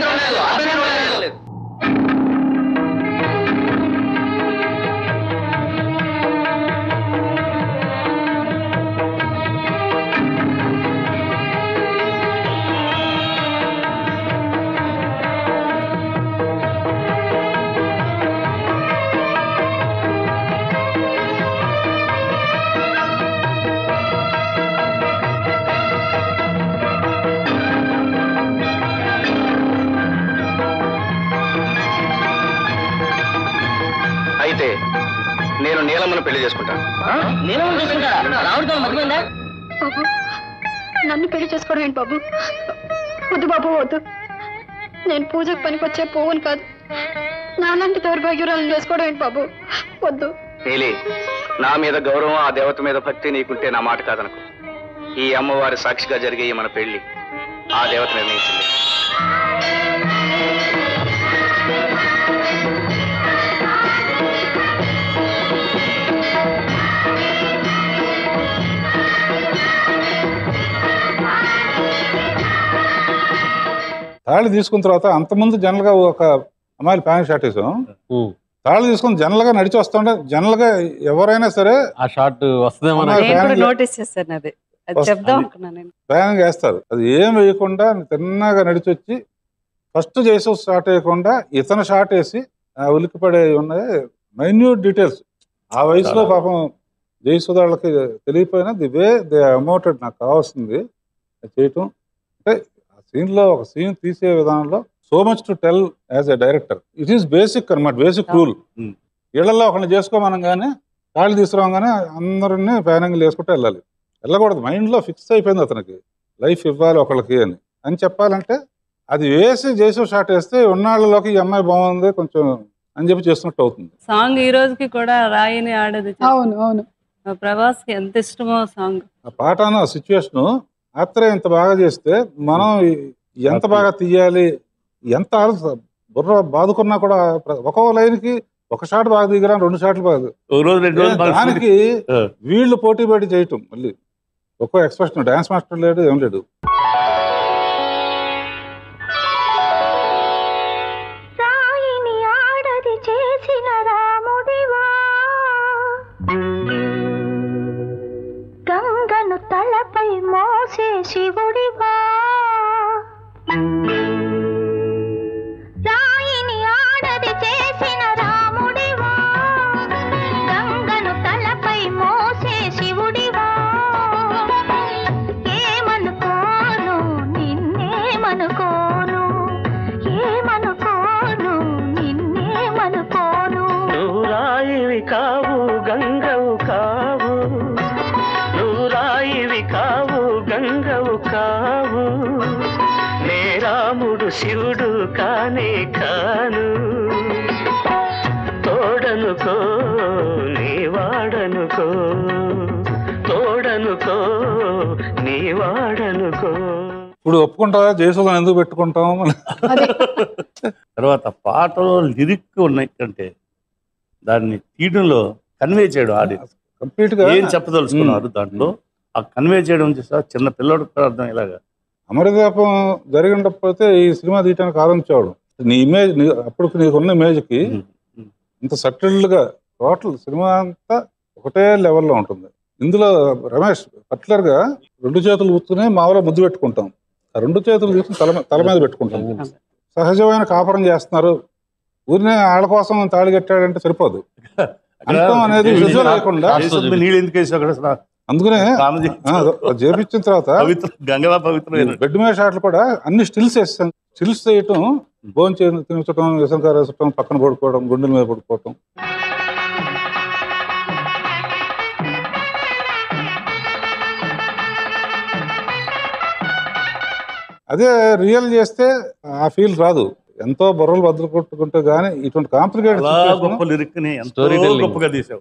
అయితే నేను నీలమ్మను పెళ్లి చేసుకుంటాను నేను చూసుకుంటారా రావుడితో మతిపోయిందా బాబు నన్ను పెళ్లి చేసుకోవడం ఏంటి బాబు వద్దు బాబు వద్దు నేను పూజకు పనికొచ్చే పువ్వుని కాదు నాలాంటి దౌర్భాగ్యురాలను చేసుకోవడం ఏంటి బాబు వద్దు నీలి నా మీద గౌరవం ఆ దేవత మీద భక్తి నీకుంటే నా మాట కాదనకు ఈ అమ్మవారి సాక్షిగా జరిగే ఈ మన పెళ్లి ఆ దేవత నిర్ణయించింది తాళి తీసుకున్న తర్వాత అంతకుముందు జనరల్ గా ఒక అమ్మాయిలు ప్యాంట్ షర్ట్ వేసాం తాళి తీసుకుని జనరల్ గా నడిచి వస్తుంటే జనరల్ గా ఎవరైనా సరే ఆ షార్ట్ వస్తుందేమో అమ్మాయి నేను కూడా ప్యాంట్ నోటీస్ చేశాను అది అది వస్తుంది. చెప్దాం అనుకున్నాను నేను ప్లాన్ వేస్తారు అది ఏం వేయకుండా తిన్నగా నడిచి వచ్చి ఫస్ట్ చేసి స్టార్ట్ వేయకుండా ఇతను షార్ట్ వేసి ఆ ఉలిక్కిపడే ఉన్నాయి మైన్యూట్ డీటెయిల్స్ ఆ వయసులో పాపం జయసుధ వాళ్ళకి తెలియపోయినా ది వే దే అమౌంటెడ్ నాకు కావాల్సింది అది చేయటం అంటే ఆ scene లో ఒక సీన్ తీసే విధానంలో so much to tell as a director it is basic అనమాట బేసిక్ రూల్ ఇళ్లలో ఒకరిని చేసుకోమనం కానీ కాళ్ళు తీసుకురాగానే అందరినీ ప్యానింగ్లు వేసుకుంటూ వెళ్ళాలి వెళ్ళకూడదు మైండ్లో ఫిక్స్ అయిపోయింది అతనికి లైఫ్ ఇవ్వాలి ఒకళ్ళకి అని అని చెప్పాలంటే అది వేసి చేసి షాట్ వేస్తే ఉన్నాళ్ళలోకి ఈ అమ్మాయి బాగుంది కొంచెం అని చెప్పి చేస్తున్నట్టు అవుతుంది సాంగ్ ఈ రోజుకి కూడా రాయిని ఆడేది అవును అవును ప్రభాస్ కి ఎంత ఇష్టమో సాంగ్ ఆ పాట అన్న సిచ్యువేషన్ ఆత్రే ఇంత బాగా చేస్తే మనం ఎంత బాగా తీయాలి ఎంత ఆలోచన బుర్ర బాదుకున్నా కూడా ప్ర- ఒక్కో లైన్కి ఒక షాట్ బాగా దిగరా రెండు షాట్లు బాగా ఒక రోజు రెండు రోజులు బాగా దానికి ఆ. వీళ్ళు పోటీ పడి చేయటం మళ్ళీ ఒక్కో ఎక్స్ప్రెషన్ డాన్స్ మాస్టర్ లేడు ఏం లేడు రాయిని ఆడది చేసిన రాముడివా గంగను తలపై మోసే శివుడివా రాయిని ఆడది చేసిన రాముడివా గంగను తలపై మోసే శివుడివా ఏమనుకోను నిన్నేమనుకోను ఏమనుకోను నిన్నేమనుకోను నువ్వు రాయివి కావు గంగవు కావు నువ్వు రాయివి కావు గంగవు కావు నే రాముడు శివుడు కానే కాను తోడనుకో నీ వాడనుకో తోడనుకో నీ వాడనుకో ఇప్పుడు ఒప్పుకుంటావా జయసుధను ఎందుకు పెట్టుకుంటాం తర్వాత పాటలో లిరిక్ ఉన్నాయి అంటే దాన్ని తీయడంలో కన్వే చేయడం ఆడియన్స్ కంప్లీట్ గా ఏం చెప్పదలుచుకున్నారు దాంట్లో ఆ కన్వే చేయడం చేసా చిన్న పిల్లడికి కూడా అర్థం ఇలాగా అమరదీపం జరిగినకపోతే ఈ సినిమా తీయడానికి ఆరంభించేవాడు నీ ఇమేజ్ నీ అప్పుడు నీకున్న ఇమేజ్కి ఇంత సటిల్డ్ గా టోటల్ సినిమా అంతా ఒకటే లెవెల్లో ఉంటుంది ఇందులో రమేష్ పర్టికులర్ గా రెండు చేతులు కూర్చుని మామూలుగా ముద్దు పెట్టుకుంటాం ఆ రెండు చేతులు తీసుకుని తల మీద- తల మీద పెట్టుకుంటాం సహజమైన కాపురం చేస్తున్నారు ఊరినే ఆళ్ళ కోసం తాళి కట్టాడంటే సరిపోదు అంతం అనేది విజువల్ లేకుండా చేస్తుంది నీళ్ళు ఎందుకు వేసావు అక్కడ అసలు? అందుకనే స్నానం చేయించావు. ఆ, అది చేపించిన తర్వాత పవిత్ర గంగలా పవిత్రమైన బెడ్ మీద షాట్లు కూడా అన్ని స్టిల్స్ వేస్తాం స్టిల్స్ చేయటం భోజనం చేయడం తినచడం విసంకార వేసటం పక్కన పడుకోవడం గుండెల మీద పడుకోవటం అదే రియల్ చేస్తే ఆ ఫీల్ రాదు ఎంతో బుర్రలు బద్దలు కొట్టుకుంటే గానీ ఇటువంటి కాంప్లికేటెడ్ అలా గొప్ప లిరిక్ ని ఎంతో Story telling. గొప్పగా తీసావు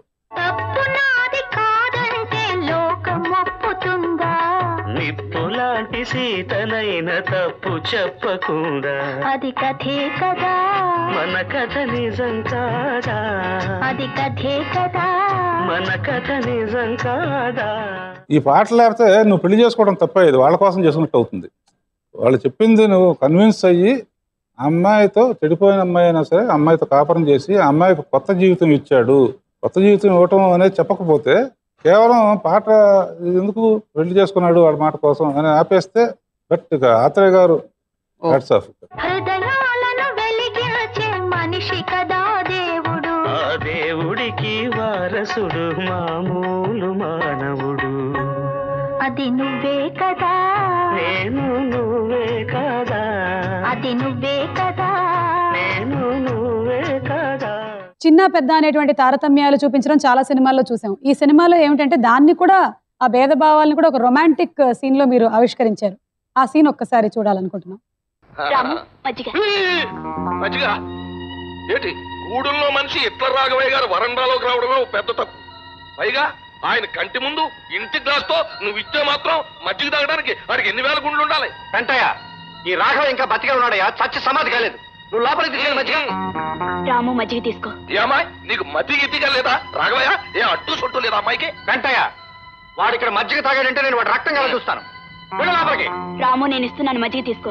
లోకం ఒప్పుతుందా నిప్పులాంటి సీతనైన తప్పు చెప్పకుండా అది కథే కదా మన కథ నిజం కాదా అది కథే కదా మన కథ నిజం కాదా ఈ పాటలు లేకపోతే నువ్వు పెళ్లి చేసుకోవడం తప్ప ఇది వాళ్ళ కోసం చేసుకున్నట్టు అవుతుంది వాళ్ళు చెప్పింది నువ్వు కన్విన్స్ అయ్యి ఆ అమ్మాయితో చెడిపోయిన అమ్మాయి అయినా సరే ఆ అమ్మాయితో కాపురం చేసి ఆ అమ్మాయికి కొత్త జీవితం ఇచ్చాడు కొత్త జీవితం ఇవ్వటం అనేది చెప్పకపోతే కేవలం పాట ఇది ఎందుకు పెళ్లి చేసుకున్నాడు వాడి మాట కోసం అని ఆపేస్తే బట్ ఇక ఆత్రేయ గారు హ్యాట్స్ ఆఫ్ హృదయాలను వెలిగించే మనిషి కదా దేవుడు ఆ దేవుడికి వారసుడు మామూలు మానవుడు అది నువ్వే కదా నేను నువ్వే కదా అది నువ్వే కదా నేను నువ్వే కదా చిన్న పెద్ద అనేటువంటి తారతమ్యాలు చూపించడం చాలా సినిమాల్లో చూసాం ఈ సినిమాలో ఏమిటంటే దాన్ని కూడా ఆ భేదభావాలను కూడా ఒక రొమాంటిక్ సీన్ లో మీరు ఆవిష్కరించారు ఆ సీన్ ఒక్కసారి చూడాలనుకుంటున్నాం రాము మజ్జిగ మజ్జిగ ఏంటి గూడుల్లో మనిషి ఇట్ల రాఘవయ్య గారు వరండాలోకి రావడమే ఓ పెద్ద తప్పు పైగా ఆయన కంటి ముందు ఇంటి గ్లాస్ తో నువ్వు ఇచ్చే మాత్రం మజ్జిగ తాగడానికి వాడికి ఎన్ని వేల గుండ్లు ఉండాలి వెంటయ్య ఈ రాఘవ ఇంకా బతికే ఉన్నాడయ్యా చచ్చి సమాధి కాలేదు నువ్వు లోపలికి తీసుకెళ్ళి మధ్య రాము మజ్జిగ తీసుకో ఏమాయ్ నీకు మతి గితిగా లేదా రాఘవయ్య ఏ అడ్డు సొట్టు లేదా అమ్మాయికి వెంటయ్య వాడు ఇక్కడ మజ్జిగ తాగాడంటే నేను వాడు రక్తం కదా చూస్తాను వెళ్ళు లోపలికి రాము నేను ఇస్తున్నాను మజ్జిగ తీసుకో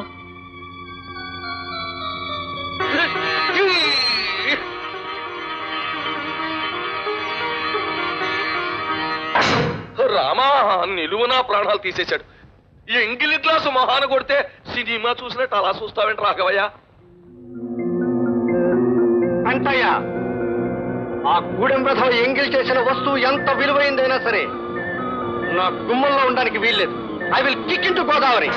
రామా నిలువున ప్రాణాలు తీసేశాడు ఈ ఎంగిలి గ్లాసు మొహాన కొడితే సినిమా చూసినట్టు అలా చూస్తావేంటి రాఘవయ్య వెంటయ్య ఆ గూడెం రథం ఎంగిల్ చేసిన వస్తువు ఎంత విలువైందైనా సరే నా గుమ్మంలో ఉండడానికి వీల్లేదు I will kick in to Godavari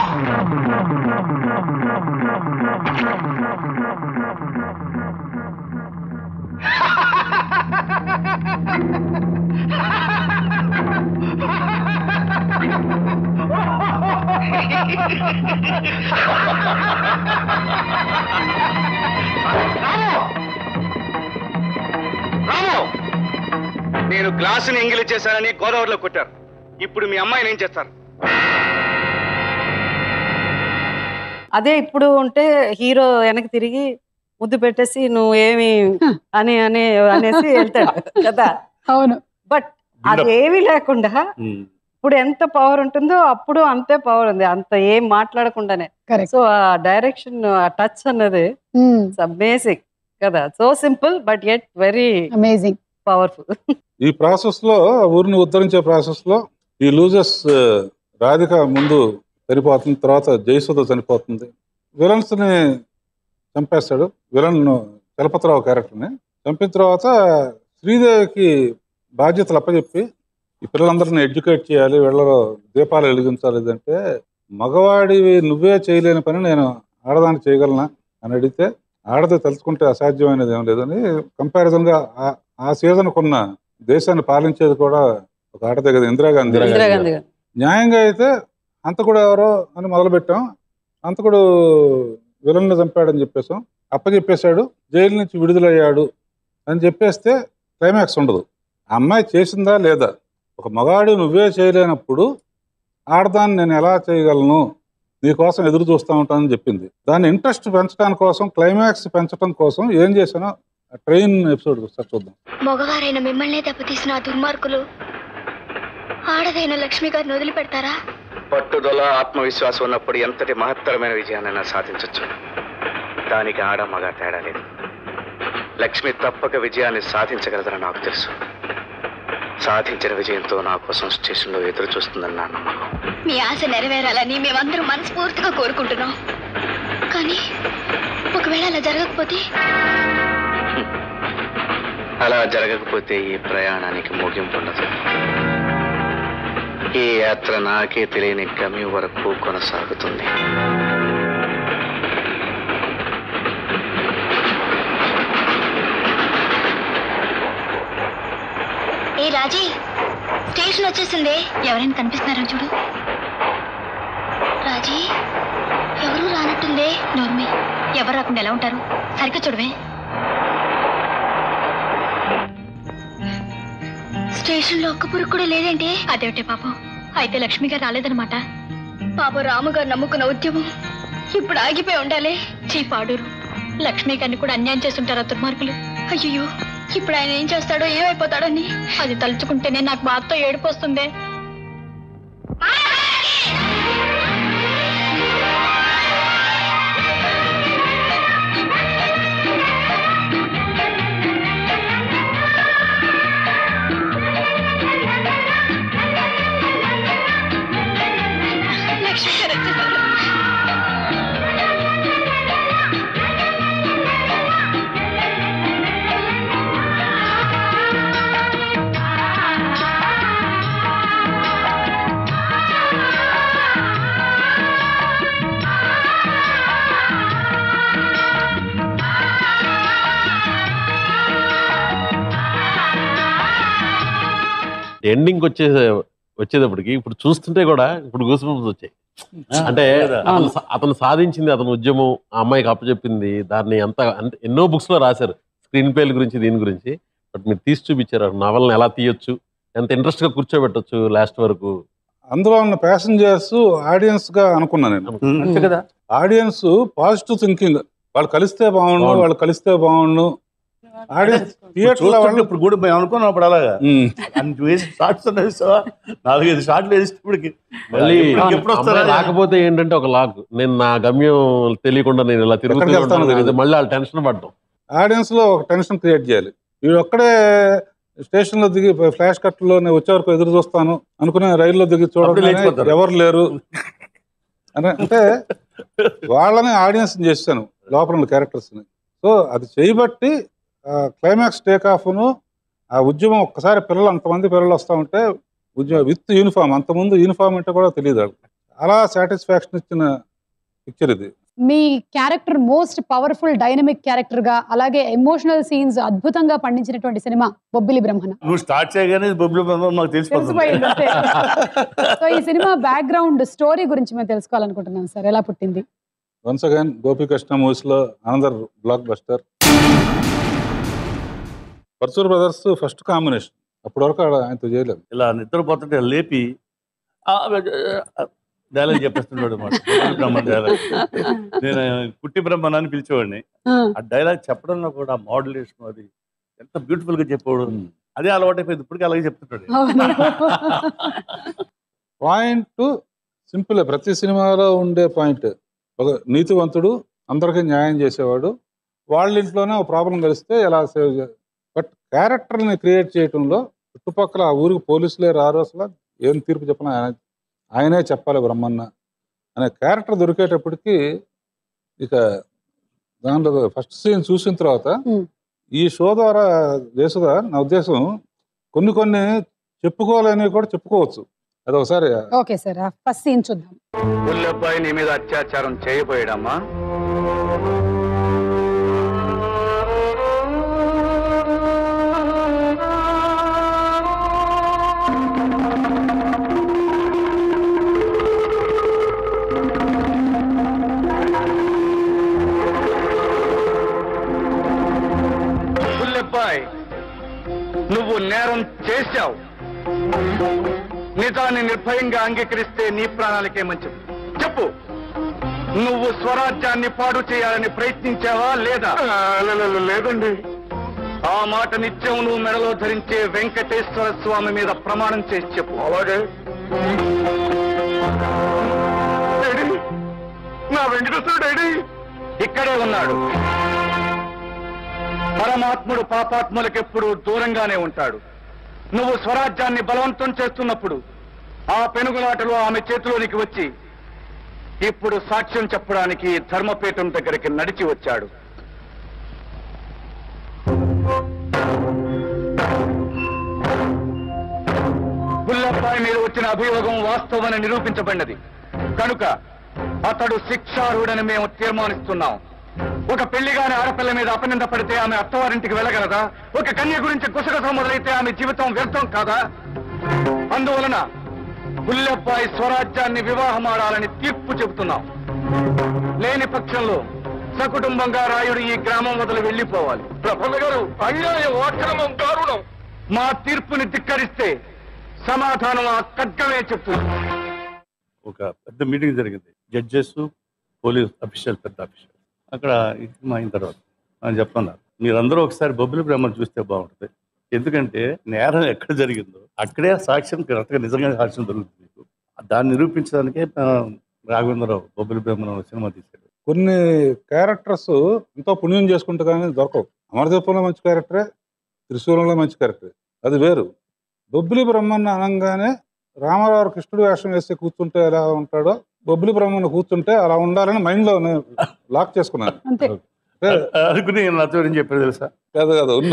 Ramu నేను గ్లాసుని ఎంగిలి చేశానని గోదావరిలో కొట్టారు ఇప్పుడు మీ అమ్మాయిని ఏం చేస్తారు అదే ఇప్పుడు ఉంటే హీరో వెనక్కి తిరిగి ముద్దు పెట్టేసి నువ్వు ఏమి అని అని అనేసి వెళ్తాడు కదా అవును బట్ అదేమీ లేకుండా ఇప్పుడు ఎంత పవర్ ఉంటుందో అప్పుడు అంతే పవర్ ఉంది అంత ఏం మాట్లాడకుండానే సో ఆ డైరెక్షన్ ఆ టచ్ అన్నది అమేజింగ్ కదా so simple but at very amazing powerful ఈ ప్రాసెస్ లో ఆ ఊరిని ఉద్ధరించే ప్రాసెస్ లో ఈ లూజెస్ రాధిక ముందు చనిపోతుంది తర్వాత జయసుధ చనిపోతుంది విలన్స్ ని చంపేస్తాడు విలన్ చలపతిరావు క్యారెక్టర్ని చంపిన తర్వాత శ్రీదేవికి బాధ్యతలు అప్పచెప్పి ఈ పిల్లలందరిని ఎడ్యుకేట్ చేయాలి వీళ్ళలో దీపాలు వెలిగించాలి ఇదంటే మగవాడివి నువ్వే చేయలేని పని నేను ఆడదాన్ని చేయగలనా అని అడిగితే ఆడది తలుచుకుంటే అసాధ్యమైనది ఏం లేదని కంపారిజన్ గా ఆ- ఆ సీజన్ కొన్న దేశాన్ని పాలించేది కూడా ఒక ఆడదే కదా ఇందిరాగాంధీ ఇందిరాగాంధీ గారు. న్యాయంగా అయితే అంతకుడు ఎవరో అని మొదలుపెట్టాం అంతకుడు విలన్ని చంపాడని చెప్పేసాం అప్పచెప్పేశాడు జైలు నుంచి విడుదలయ్యాడు అని చెప్పేస్తే క్లైమాక్స్ ఉండదు ఆ అమ్మాయి చేసిందా లేదా ఒక మగాడు నువ్వే చేయలేనప్పుడు ఆడదాన్ని నేను ఎలా చేయగలను నీకోసం ఎదురు చూస్తూ ఉంటానని చెప్పింది దాన్ని ఇంట్రెస్ట్ పెంచడానికి కోసం క్లైమాక్స్ పెంచడం కోసం ఏం చేశానో ట్రైన్ ఎపిసోడ్ ఒకసారి చూద్దాం మగవారైన మిమ్మల్నే దెబ్బతీసిన ఆ దుర్మార్గులు ఆడదైన లక్ష్మి గారిని వదిలిపెడతారా పట్టుదల ఆత్మవిశ్వాసం ఉన్నప్పుడు ఎంతటి మహత్తరమైన విజయాన్నైనా సాధించవచ్చు దానికి ఆడ మగ తేడా లేదు లక్ష్మి తప్పక విజయాన్ని సాధించగలదని నాకు తెలుసు సాధించిన విజయంతో నా కోసం స్టేషన్లో ఎదురు చూస్తుందని నా నమ్మకం మీ ఆశ నెరవేరాలని మేమందరం మనస్ఫూర్తిగా కోరుకుంటున్నాం కానీ ఒకవేళ అలా జరగకపోతే అలా జరగకపోతే ఈ ప్రయాణానికి ముగింపు ఉండదు ఈ యాత్ర నాకే తెలియని గమ్యం వరకు కొనసాగుతుంది ఏ రాజీ స్టేషన్ వచ్చేసిందే ఎవరైనా కనిపిస్తున్నారో చూడు రాజీ ఎవరు రానట్టుందే నోర్మి ఎవరు రాకుండా ఎలా ఉంటారు సరిగ్గా చూడవే స్టేషన్ లో ఒక్క పురుగు కూడా లేదేంటి అదేమిటే పాపం అయితే లక్ష్మి గారు రాలేదనమాట పాపం రాము గారు నమ్ముకున్న ఉద్యమం ఇప్పుడు ఆగిపోయి ఉండాలి చీపాడూరు లక్ష్మి గారిని కూడా అన్యాయం చేస్తుంటారా దుర్మార్గులు అయ్యో ఇప్పుడు ఆయన ఏం చేస్తాడో ఏమైపోతాడని అది తలుచుకుంటేనే నాకు బాధతో ఏడుపు వస్తుంది లక్ష్మి గారు వచ్చేసారు. ఎండింగ్ వచ్చే వచ్చేటప్పటికి ఇప్పుడు చూస్తుంటే కూడా ఇప్పుడు గూసుబంప్స్ వచ్చాయి అంటే అతను సా- అతను సాధించింది అతని ఉద్యమం ఆ అమ్మాయికి అప్పచెప్పింది దాన్ని ఎంత అంటే ఎన్నో బుక్స్ లో రాశారు స్క్రీన్ ప్లేల గురించి దీని గురించి బట్ మీరు తీసి చూపించారు నవల్ని ఎలా తీయొచ్చు ఎంత ఇంట్రెస్ట్ గా కూర్చోబెట్టొచ్చు లాస్ట్ వరకు అందులో ఉన్న ప్యాసింజర్స్ ఆడియన్స్ గా అనుకున్నా నేను అంతే కదా ఆడియన్స్ పాజిటివ్ థింకింగ్ వాళ్ళు కలిస్తే బాగుండు అవును. వాళ్ళు కలిస్తే బాగుండు ఆడియన్స్ థియేటర్ చూస్తుంటే ఇప్పుడు కూడా మేము అనుకున్నప్పుడు అలాగా అని వేసి షార్ట్స్ ఉన్నాయి సార్ నాలుగైదు షార్ట్లు వేసేటప్పటికి మళ్ళీ ఎప్పుడు- ఎప్పుడు వస్తారా అమ్మాయి రాకపోతే ఏంటంటే ఒక లాక్ నేను నా గమ్యం తెలియకుండా నేను ఇలా ఎక్కడికి తిరుగుతూ వెళ్తానో ఉంటాను. తెలియదు. మళ్ళీ వాళ్ళు టెన్షన్ పడ్డం ఆడియన్స్ లో ఒక టెన్షన్ క్రియేట్ చేయాలి వీడు ఒక్కడే స్టేషన్ లో దిగి ఫ్లాష్ కట్ లో నేను వచ్చే వరకు ఎదురు చూస్తాను అనుకునే రైల్లో దిగి అప్పుడే చూడగానే లేచిపోతారు. ఎవరు లేరు అని అంటే వాళ్ళని ఆడియన్స్ చేశాను లోపల ఉన్న క్యారెక్టర్స్ ని సో అది చేయబట్టి క్లైమాక్స్ టేక్ ఆఫ్ను ఆ ఉద్యమం ఒక్కసారి పిల్లలు అంతమంది పిల్లలు వస్తూ ఉంటే ఉద్యమం విత్ యూనిఫామ్ అంతకుముందు యూనిఫామ్ అంటే కూడా తెలియదు వాళ్ళకి అలా సాటిస్ఫాక్షన్ ఇచ్చిన పిక్చర్ ఇది మీ character most powerful dynamic character గా అలాగే ఎమోషనల్ సీన్స్ అద్భుతంగా పండించినటువంటి సినిమా బొబ్బిలి బ్రహ్మణ నువ్వు స్టార్ట్ చేయగానే బొబ్బులు బొమ్మ మాకు తెలిసిపోతుంది తెలిసిపోయింది అంతే. సో ఈ సినిమా బ్యాక్గ్రౌండ్ స్టోరీ గురించి మేము తెలుసుకోవాలనుకుంటున్నాం సార్ ఎలా పుట్టింది వన్స్ అగైన్ గోపికృష్ణ మూవీస్ లో another blockbuster Paruchuri brothers first combination అప్పటి వరకు ఆడ ఆయనతో చేయలేదు ఇలా నిద్రపోతుంటే లేపి డైలాగ్ చెప్పేస్తున్నాడు అనమాట బ్రహ్మ డైలాగ్ నేను కుట్టి బ్రహ్మన్ అని పిలిచేవాడిని ఆ డైలాగ్ చెప్పడంలో కూడా మోడ్యులేషన్ అది ఎంత బ్యూటిఫుల్ గా చెప్పాడు అదే అలవాటైపోయింది ఇప్పటికీ అలాగే చెప్తుంటాడు పాయింట్ సింపుల్ ప్రతి సినిమాలో ఉండే పాయింట్ ఒక నీతివంతుడు అందరికీ న్యాయం చేసేవాడు వాళ్ళ ఇంట్లోనే ఒక ప్రాబ్లం కలిస్తే ఎలా సేవ్ చే బట్ క్యారెక్టర్ని క్రియేట్ చేయటంలో చుట్టుపక్కల ఆ ఊరికి పోలీసులే రారు అసలు ఏం తీర్పు చెప్పినా ఆయన ఆయనే చెప్పాలి బ్రహ్మన్న అనే క్యారెక్టర్ దొరికేటప్పటికి ఇక దాంట్లో ఫస్ట్ సీన్ చూసిన తర్వాత ఈ షో ద్వారా దేశదా నా ఉద్దేశం కొన్ని కొన్ని చెప్పుకోలేనివి కూడా చెప్పుకోవచ్చు అది ఒకసారి ఓకే సార్ ఫస్ట్ సీన్ చూద్దాం ఉల్లబ్బాయి నీ మీద అత్యాచారం చేయబోయాడమ్మా ఉల్లబ్బాయ్ నువ్వు నేరం చేశావు నిజాన్ని నిర్భయంగా అంగీకరిస్తే నీ ప్రాణాలకే మంచిది చెప్పు నువ్వు స్వరాజ్యాన్ని పాడు చేయాలని ప్రయత్నించావా లేదా లేదండి ఆ మాట నిత్యం నువ్వు మెడలో ధరించే వెంకటేశ్వర స్వామి మీద ప్రమాణం చేసి చెప్పు అలాగే నా వెంకటేశ్వర డాడీ ఇక్కడే ఉన్నాడు పరమాత్ముడు పాపాత్ములకెప్పుడు దూరంగానే ఉంటాడు నువ్వు స్వరాజ్యాన్ని బలవంతం చేస్తున్నప్పుడు ఆ పెనుగులాటలో ఆమె చేతిలోనికి వచ్చి ఇప్పుడు సాక్ష్యం చెప్పడానికి ధర్మపీఠం దగ్గరికి నడిచి వచ్చాడు అబ్బాయి మీద వచ్చిన అభియోగం వాస్తవమని నిరూపించబడినది కనుక అతడు శిక్షార్హుడని మేము తీర్మానిస్తున్నాం ఒక పెళ్లిగాని ఆడపిల్ల మీద అపనింద పడితే ఆమె అత్తవారింటికి వెళ్ళగలదా ఒక కన్య గురించి గుసగుస మొదలైతే ఆమె జీవితం వ్యర్థం కాదా అందువలన బుల్లెబ్బాయి స్వరాజ్యాన్ని వివాహమాడాలని తీర్పు చెబుతున్నాం లేని పక్షంలో సకుటుంబంగా రాయుడు ఈ గ్రామం వదిలి వెళ్ళిపోవాలి ప్రఫుల్ల గారు అన్యాయం అక్రమం దారుణం మా తీర్పుని ధిక్కరిస్తే సమాధానం ఆ ఖడ్గమే చెప్తుంది ఒక పెద్ద మీటింగ్ జరిగింది జడ్జెస్ పోలీస్ అఫీషియల్ పెద్ద అఫీషియల్ అక్కడ ఈ సినిమా అయిన తర్వాత అని చెప్తున్నారు మీరందరూ ఒకసారి బొబ్బిలి బ్రహ్మను చూస్తే బాగుంటుంది ఎందుకంటే నేరం ఎక్కడ జరిగిందో అక్కడే సాక్ష్యం కరెక్ట్గా నిజంగా సాక్ష్యం దొరుకుతుంది మీకు దాన్ని నిరూపించడానికే ఆ, రాఘవేంద్రరావు బొబ్బిలి బ్రహ్మను సినిమా తీశాడు కొన్ని క్యారెక్టర్స్ ఎంతో పుణ్యం చేసుకుంటే కానీ దొరకవు అమరదీపంలో మంచి క్యారెక్టరే త్రిశూలంలో మంచి క్యారెక్టరే అది వేరు బొబ్బిలి బ్రహ్మన్న అనగానే రామారావు కృష్ణుడు వేషం వేస్తే కూర్చుంటే ఎలా ఉంటాడో బొబ్బిలి బ్రహ్మన్న కూర్చుంటే అలా ఉండాలని మైండ్ లో నేను లాక్ చేసుకున్నాను అంతే అనుకుని నాతో ఏం చెప్పారు తెలుసా కాదు కాదు ఉన్ను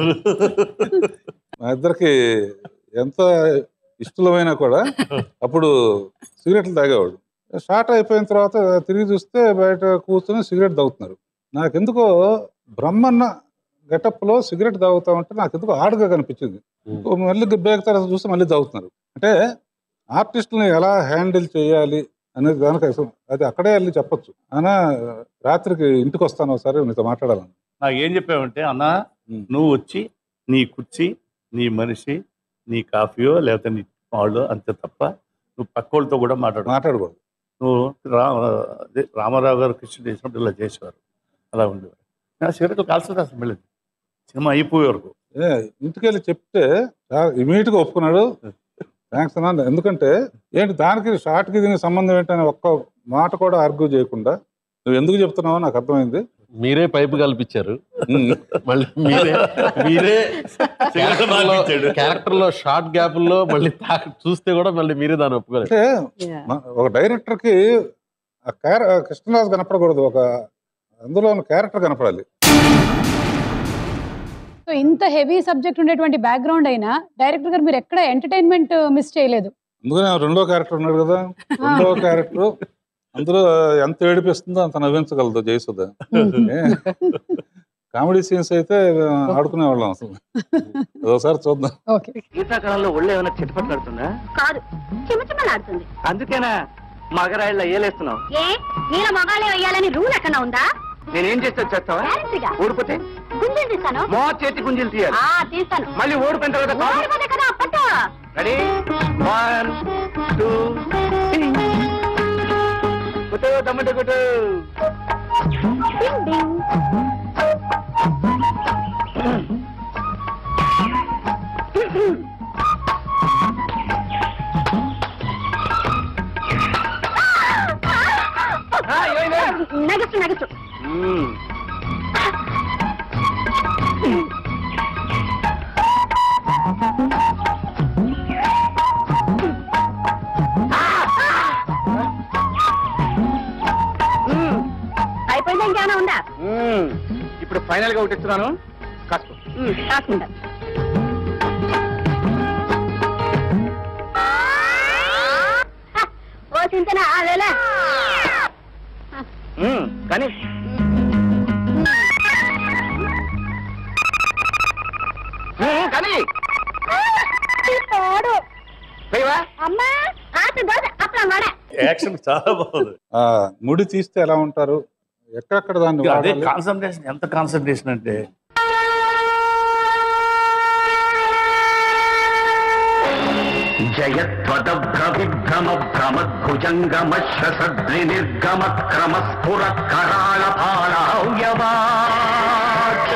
మా ఇద్దరికి ఎంత ఇష్టమైన కూడా అప్పుడు సిగరెట్లు తాగేవాడు షార్ట్ అయిపోయిన తర్వాత తిరిగి చూస్తే బయట కూర్చొని సిగరెట్ తాగుతున్నారు నాకెందుకో బ్రహ్మన్న గెటప్ లో సిగరెట్ తాగుతా ఉంటే నాకెందుకో ఆడుగా కనిపించింది ఓ మళ్ళీ బ్రేక్ తర్వాత చూస్తే మళ్ళీ తాగుతున్నారు అంటే ఆర్టిస్టుని ఎలా హ్యాండిల్ చేయాలి అనేది దానికి అసలు అది అక్కడే వెళ్ళి చెప్పొచ్చు అయినా రాత్రికి ఇంటికి వస్తాను ఒకసారి నీతో మాట్లాడాలని నాకు ఏం చెప్పావంటే అన్నా నువ్వు వచ్చి నీ కుర్చీ నీ మనిషి నీ కాఫీయో లేకపోతే నీ పాలు అంతే తప్ప నువ్వు పక్కోళ్ళతో కూడా మాట్లాడు మాట్లాడకూడదు నువ్వు రా అదే రామారావు గారు కృష్ణుడు చేసినప్పుడు ఇలా చేసేవారు అలా ఉండేవారు నా సిగరెట్ కాల్సింది అసలు మళ్ళీ సినిమా అయిపోయే వరకు ఏ ఇంటికి వెళ్ళి చెప్తే ఇమీడియట్ గా ఒప్పుకున్నాడు థ్యాంక్స్ అన్న ఎందుకంటే ఏంటి దానికి షార్ట్ కి దీనికి సంబంధం ఏంటని ఒక్క మాట కూడా ఆర్గ్యూ చేయకుండా నువ్వు ఎందుకు చెప్తున్నావో నాకు అర్థమైంది మీరే పైపు కల్పించారు మళ్ళీ మీరే మీరే క్యారెక్టర్ లో షార్ట్ గ్యాప్ లో మళ్ళీ తా- చూస్తే కూడా మళ్ళీ మీరే దాన్ని ఒప్పుకోలేదు అంటే మ- ఒక డైరెక్టర్ కి ఆ క్యార కృష్ణరాజు కనపడకూడదు ఒక అందులో ఉన్న క్యారెక్టర్ కనపడాలి సో ఇంత హెవీ సబ్జెక్ట్ ఉండేటువంటి బ్యాక్గ్రౌండ్ అయినా డైరెక్టర్ గారు మీరు ఎక్కడ ఎంటర్టైన్మెంట్ మిస్ చేయలేదు అందుకనే ఆ రెండో క్యారెక్టర్ ఉన్నాడు కదా రెండో క్యారెక్టర్ అందులో ఎంత ఏడిపిస్తుందో అంత నవ్వించగలదు జయసుధ కామెడీ సీన్స్ అయితే ఆడుకునే వాళ్ళం అసలు అదొకసారి చూద్దాం ఓకే శీతాకాలంలో ఒళ్ళు ఏమైనా చిటపట్లాడుతుందా కాదు చిమచిమలాడుతుంది అందుకేనా మగరాయిళ్ళ ఏలేస్తున్నావు ఏ నీల మగాళ్ళే వేయాలని రూల్ ఎక్కడ ఉందా నేనేం చేస్తే చేస్తావా గ్యారెంటీగా. ఓడిపోతే గుంజలు తీస్తాను మో చేతి గుంజలు తీయాలి ఆ తీస్తాను మళ్ళీ ఓడిపోయిన తర్వాత కాదు. ఓడిపోతే కదా పట్టు రెడీ వన్ టూ కొట్టు దమ్మంటే కొట్టు డింగ్ డింగ్. నగచ్చు నగచ్చు అయిపోయిందా ఇంకేమైనా ఉందా మ్మ్. ఇప్పుడు ఫైనల్ గా ఒకటి ఇస్తున్నాను కాసుకో రాసుకుంటా ఓ చింతన అదేలే మ్మ్. కానీ మ్మ్, కానీ పోడు పోయివా అమ్మా ఆట దోశ అప్పుడు వడ యాక్షన్ చాలా బాగుంది ఆ ముడి తీస్తే ఎలా ఉంటారు ఎక్కడెక్కడ దాన్ని అదే వాడాలి? కాన్సన్ట్రేషన్ ఎంత కాన్సన్ట్రేషన్ అంటే జయత్వదభ్రవిభ్రమ భ్రమద్భుజంగమశ్వసద్రి నిర్గమ క్రమ స్ఫుర కరాళ పాళవ్యవాట్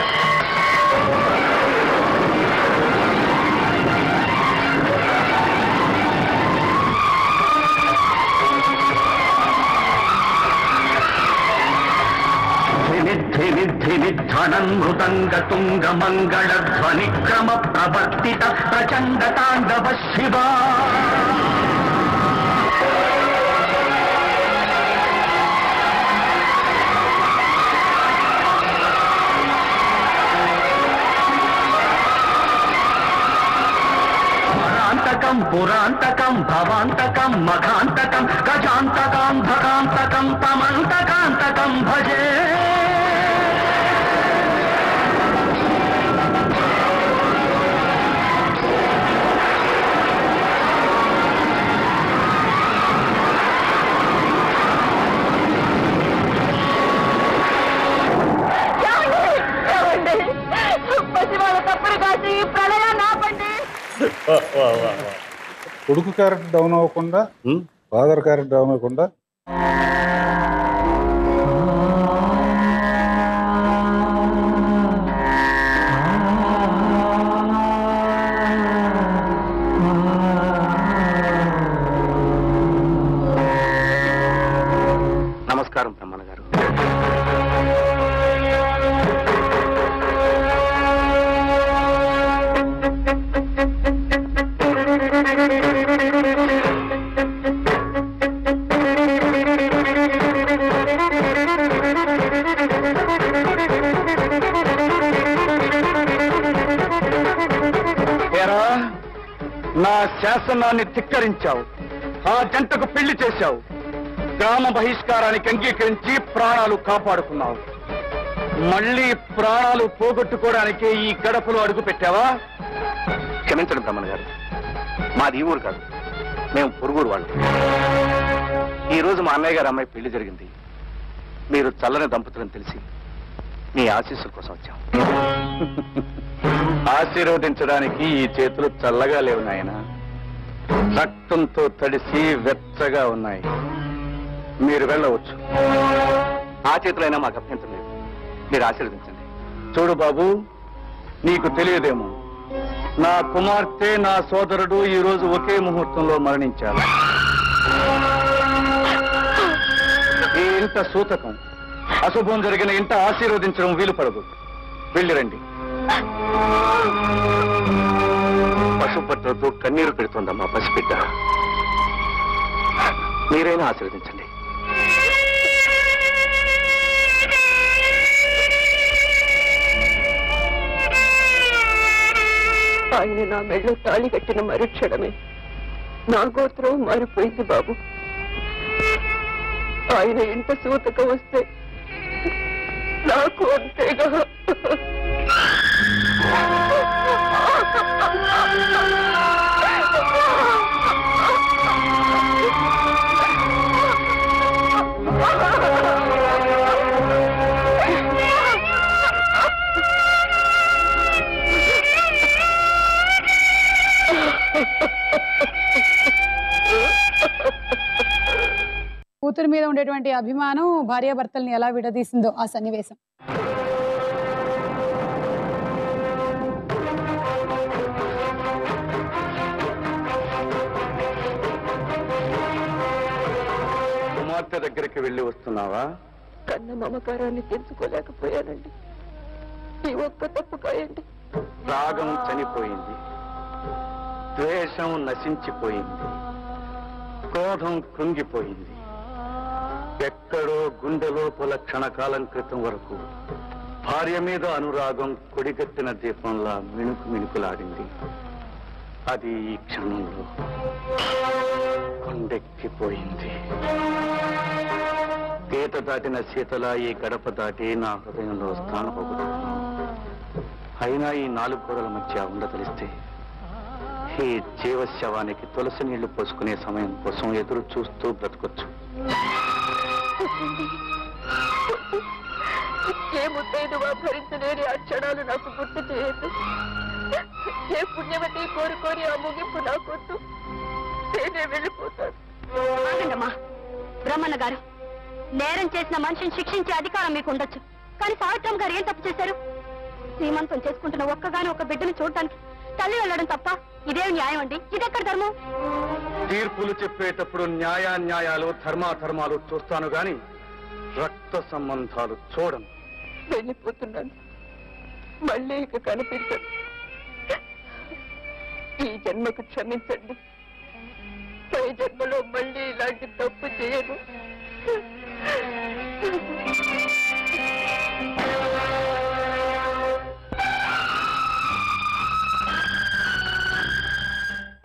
ధ్వనన్మృదంగ తుంగ మంగళ ధ్వని క్రమ ప్రవర్తిత ప్రచండ తాండవ శివా అంతక పురాంతకం పురాంతకం భవాంతకం మఘాంతకం గజాంతకం భగాంతకం తమంతకాంతకం భజే పసివాళ్ళ తప్పుడు కాసి ప్రళయాన్ని ఆపండి కొడుకు క్యారెక్టర్ డౌన్ అవ్వకుండా ఫాదర్ క్యారెక్టర్ డౌన్ అవ్వకుండా నమస్కారం బ్రహ్మణ గారు ఏరా నా శాసనాన్ని ధిక్కరించావు ఆ జంటకు పెళ్లి చేశావు గ్రామ బహిష్కారానికి అంగీకరించి ప్రాణాలు కాపాడుకున్నావు మళ్ళీ ప్రాణాలు పోగొట్టుకోవడానికి ఈ గడపలో అడుగు పెట్టావా క్షమించండి బ్రహ్మణ గారు మాది ఈ ఊరు కాదు మేము పొరుగురు వాళ్ళు ఈ రోజు మా అన్నయ్య గారు అమ్మాయి పెళ్లి జరిగింది మీరు చల్లని దంపతులను తెలిసి మీ ఆశీస్సుల కోసం వచ్చాం ఆశీర్వదించడానికి ఈ చేతులు చల్లగా లేవు నాయన రక్తంతో తడిసి వెచ్చగా ఉన్నాయి మీరు వెళ్ళవచ్చు ఆ చేతులైనా మాకు అభ్యంతరం లేదు మీరు ఆశీర్వదించండి చూడు బాబు నీకు తెలియదేమో నా కుమార్తె నా సోదరుడు ఈ రోజు ఒకే ముహూర్తంలో మరణించారు ఈ ఇంట సూతకం అశుభం జరిగిన ఇంట ఆశీర్వదించడం వీలు పడదు వెళ్ళిరండి పశుపట్లతో కన్నీరు పెడుతుందమ్మా పసిబిడ్డ మీరైనా ఆశీర్వదించండి ఆయన నా మెళ్ళో తాళి కట్టిన మరుక్షణమే నా గోత్రం మారిపోయింది బాబు ఆయన ఇంట సూతక వస్తే నాకు అంతేగా కూతురు మీద ఉండేటువంటి అభిమానం భార్యాభర్తల్ని ఎలా విడదీసిందో ఆ సన్నివేశం కుమార్తె దగ్గరికి వెళ్ళి వస్తున్నావా కన్న మమకారాన్ని తెంచుకోలేకపోయానండి ఈ ఒక్క తప్పు కాయండి రాగం చనిపోయింది ద్వేషం నశించిపోయింది క్రోధం కృంగిపోయింది ఎక్కడో గుండె లోపల క్షణకాలం క్రితం వరకు భార్య మీద అనురాగం కొడిగట్టిన దీపంలా మిణుకు మిణుకులాడింది అది ఈ క్షణంలో కొండెక్కిపోయింది గీత దాటిన శీతల ఈ గడప దాటి నా హృదయంలో స్థానపోగొట్టుకున్నాను అయినా ఈ నాలుగు గోడల మధ్య ఉండదలిస్తే ఈ జీవశవానికి తులసి నీళ్లు పోసుకునే సమయం కోసం ఎదురు చూస్తూ బ్రతకొచ్చు ఏ ముత్తైదువా భరించలేని ఆ క్షణాలు నాకు గుర్తు చేయదు ఏ పుణ్యవతి కోరుకోని ఆ ముగింపు నాకొద్దు నేనే వెళ్ళిపోతాను ఆగండమ్మా బ్రహ్మన్న గారు నేరం చేసిన మనిషిని శిక్షించే అధికారం మీకు ఉండొచ్చు కానీ సావిత్రమ్మ గారు ఏం తప్పు చేశారు శ్రీమంతం చేసుకుంటున్న ఒక్కగాని ఒక బిడ్డను చూడటానికి తల్లి వెళ్ళడం తప్ప ఇదేం న్యాయం అండి ఇదెక్కడ ధర్మం తీర్పులు చెప్పేటప్పుడు న్యాయాన్యాయాలు ధర్మాధర్మాలు చూస్తాను గాని రక్త సంబంధాలు చూడను వెళ్ళిపోతున్నాను మళ్ళీ ఇక కనిపించదు ఈ జన్మకు క్షమించండి పై జన్మలో మళ్ళీ ఇలాంటి తప్పు చేయను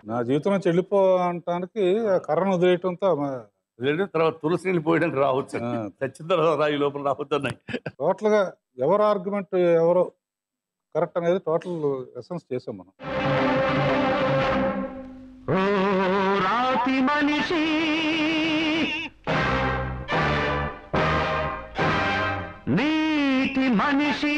నా జీవితం నుంచి వెళ్ళిపో అంటానికి ఆ కర్రను వదిలేయటంతో వదిలేయడం తర్వాత తులసి నీళ్ళు పోయడానికి రావచ్చు చచ్చిన తర్వాత రా ఈ లోపల రావద్దు అన్నాయి టోటల్ గా ఎవరు ఆర్గ్యుమెంట్ ఎవరు కరెక్ట్ అనేది టోటల్ ఎసెన్స్ చేసాం మనం ఓ రాతి మనిషి నీటి మనిషి